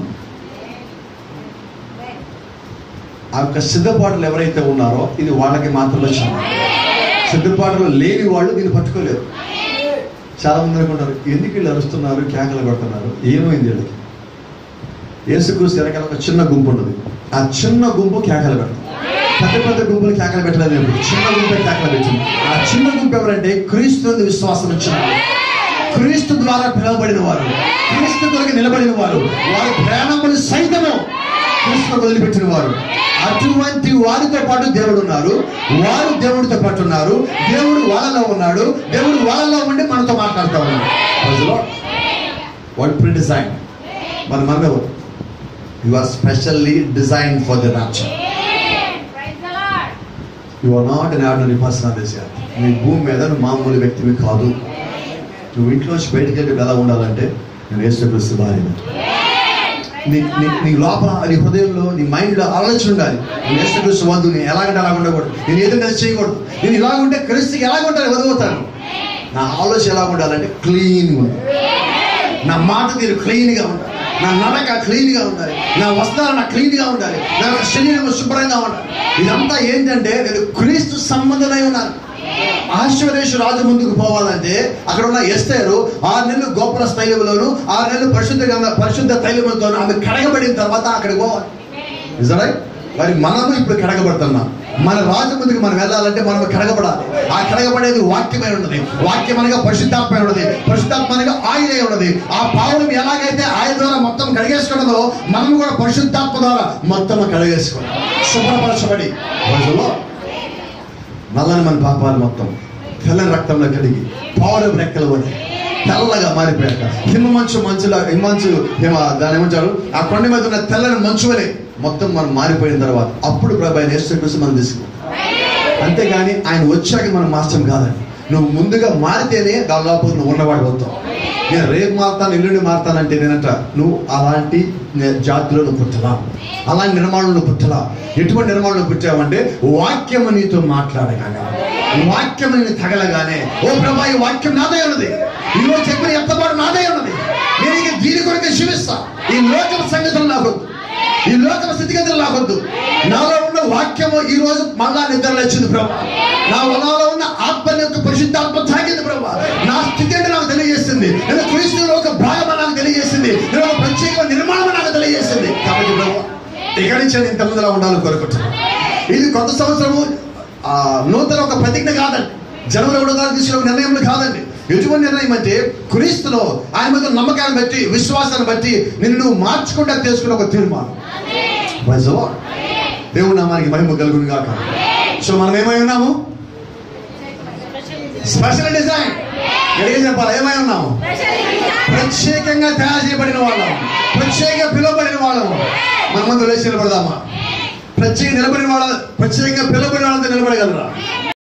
B: ఆ యొక్క సిద్ధపాటులు ఎవరైతే ఉన్నారో ఇది వాళ్ళకి మాత్రమే చాలా సిద్ధపాటులు లేని వాళ్ళు దీన్ని పట్టుకోలేరు చాలా మంది అనుకుంటారు ఎందుకు వీళ్ళు అరుస్తున్నారు కేకలు కొడుతున్నారు ఏమైంది వీళ్ళకి యేసుక్రీస్తు వెనకాల ఒక చిన్న గుంపు ఉన్నది ఆ చిన్న గుంపు కేకలు పెడతాం పెద్ద పెద్ద గుంపులు కేకలు పెట్టలేదు ఎప్పుడు. చిన్న గుంపే కేకలు పెట్టింది ఆ చిన్న గుంపు ఎవరంటే క్రీస్తు యందు విశ్వాసం వచ్చిన వారు. క్రీస్తు ద్వారా పిలువబడిన వారు క్రీస్తు కొరకు నిలబడిన వారు వారి ప్రాణములు సైతము క్రీస్తు వదిలిపెట్టిన వారు అటువంటి వారితో పాటు దేవుడు ఉన్నారు వారు దేవుడితో పాటు ఉన్నారు దేవుడు వాళ్ళలో ఉన్నాడు దేవుడు వాళ్ళలో ఉండి మనతో మాట్లాడుతూ ఉన్నాడు వాట్ ప్రీ డిజైన్ మన మన you are specially design for the rapture you are not an ordinary person this నీ భూమి మీద నువ్వు మామూలు వ్యక్తివి కాదు నువ్వు ఇంట్లోంచి బయటికి వెళ్ళి ఎలా ఉండాలంటే నేను యేసుక్రీస్తు భార్యను నీ నీ నీ లోపల నీ హృదయంలో నీ మైండ్లో ఆలోచన ఉండాలి నేను యేసుక్రీస్తు వద్దు నేను ఎలాగంటే అలా ఉండకూడదు నేను ఏదో కలిసి చేయకూడదు నేను ఇలా ఉంటే క్రీస్తుకి ఎలాగ ఉంటాను వదిలిపోతాను నా ఆలోచన ఎలా ఉండాలంటే క్లీన్గా ఉండాలి నా మాట తీరు క్లీన్ గా ఉండాలి నా నడక క్లీన్ గా ఉండాలి నా వస్త్రాలు నా క్లీన్ గా ఉండాలి నా శరీరం శుభ్రంగా ఉండాలి ఇదంతా ఏంటంటే నేను క్రీస్తు సంబంధమై ఉన్నాను ఆశ్వరేష్ రాజు ముందుకు పోవాలంటే అక్కడ ఉన్న ఎస్తేరు ఆరు నెలలు గోపుర స్థైలంలోను ఆరు నెలలు పరిశుద్ధ గంగ- పరిశుద్ధ తైలములతోను ఆమె కడగబడిన తర్వాత అక్కడికి పోవాలి నిజమే మరి మనము ఇప్పుడు కడగబడుతున్నాం మన రాజు ముందుకు మనం వెళ్ళాలంటే మనం కడగబడాలి ఆ కడగబడేది వాక్యమై ఉన్నది వాక్యం అనగా పరిశుద్ధాత్మ ఉన్నది పరిశుద్ధాత్మ అనగా ఆయనే ఉన్నది ఆ పావులం ఎలాగైతే ఆయన ద్వారా మొత్తం కడిగేసుకున్నదో మనం కూడా పరిశుద్ధాత్మ ద్వారా మొత్తం కడిగేసుకున్నాం శుభ్రపరచబడి రోజులో నల్లని మన పాపాలు మొత్తం తెల్లని రక్తంలో కడిగి పౌరు రెక్కలు పడి తెల్లగా మారిపోయాక హిమ మంచు మంచులా హిమంచు హిమ దాని ఏమంటారు ఆ కొండ మీద ఉన్న తెల్లని మంచు వలె మొత్తం మనం మారిపోయిన తర్వాత అప్పుడు ప్రభు ఆయన యేసు మనం తీసుకున్నాం అంతేగాని ఆయన వచ్చాక మనం మార్చం కాదండి నువ్వు ముందుగా మారితేనే దాని లోపల నువ్వు ఉన్నవాడు అవుతావు నేను రేపు మారుతాను ఎల్లుండి మారుతానంటే నేనంట నువ్వు అలాంటి నే- జాతిలో నువ్వు పుట్టలా అలాంటి నిర్మాణంలో పుట్టలా ఎటువంటి నిర్మాణంలో పుట్టావంటే వాక్యము నీతో మాట్లాడగా వాక్యం నేను తగలగానే ఓ ప్రభా ఈ వాక్యం నాదే ఉన్నది ఈ రోజు చెప్పిన ఎంతపాటు నాదే ఉన్నది నేను ఇక దీని కొరకు జీవిస్తా ఈ లోకం సంగతులు నాకొద్దు ఈ లోకం స్థితిగతులు నాకొద్దు నాలో ఉన్న వాక్యము ఈ రోజు మళ్ళా నిద్ర లేచింది ప్రభా నా నాలో ఉన్న ఆత్మని యొక్క పరిశుద్ధాత్మ తాకింది ప్రభా నా స్థితి అంటే నాకు తెలియజేస్తుంది నేను క్రీస్తులో ఒక భాగం నాకు తెలియజేస్తుంది నేను ఒక ప్రత్యేకమైన నిర్మాణం నాకు తెలియజేస్తుంది కాబట్టి ప్రభా ఇక నుంచి నేను ఇంత ముందులా ఉండాలని కోరుకుంటున్నాను ఇది కొత్త సంవత్సరము ఆ, నూతన ఒక ప్రతిజ్ఞ కాదండి జనవరి ఒకటో తారీఖు తీసుకున్న ఒక నిర్ణయం కాదండి ఎటువంటి నిర్ణయం అంటే క్రీస్తులో ఆయన మీద నమ్మకాన్ని బట్టి విశ్వాసాన్ని బట్టి నిన్ను నువ్వు మార్చుకుంటా తెలుసుకున్న ఒక తీర్మానం Praise the Lord. దేవుడు నామానికి మహిమ కలుగును గాక సో మనం ఏమై ఉన్నాము స్పెషల్ డిజైన్ ఎడిగి చెప్పాలి ఏమై ఉన్నాము ప్రత్యేకంగా తయారు చేయబడిన వాళ్ళం ప్రత్యేకంగా పిలువబడిన వాళ్ళం మన ముందు లేచి నిలబడదామా ప్రత్యేక నిలబడిన వాళ్ళ ప్రత్యేకంగా పిలువబడిన వాళ్ళంతా నిలబడగలరా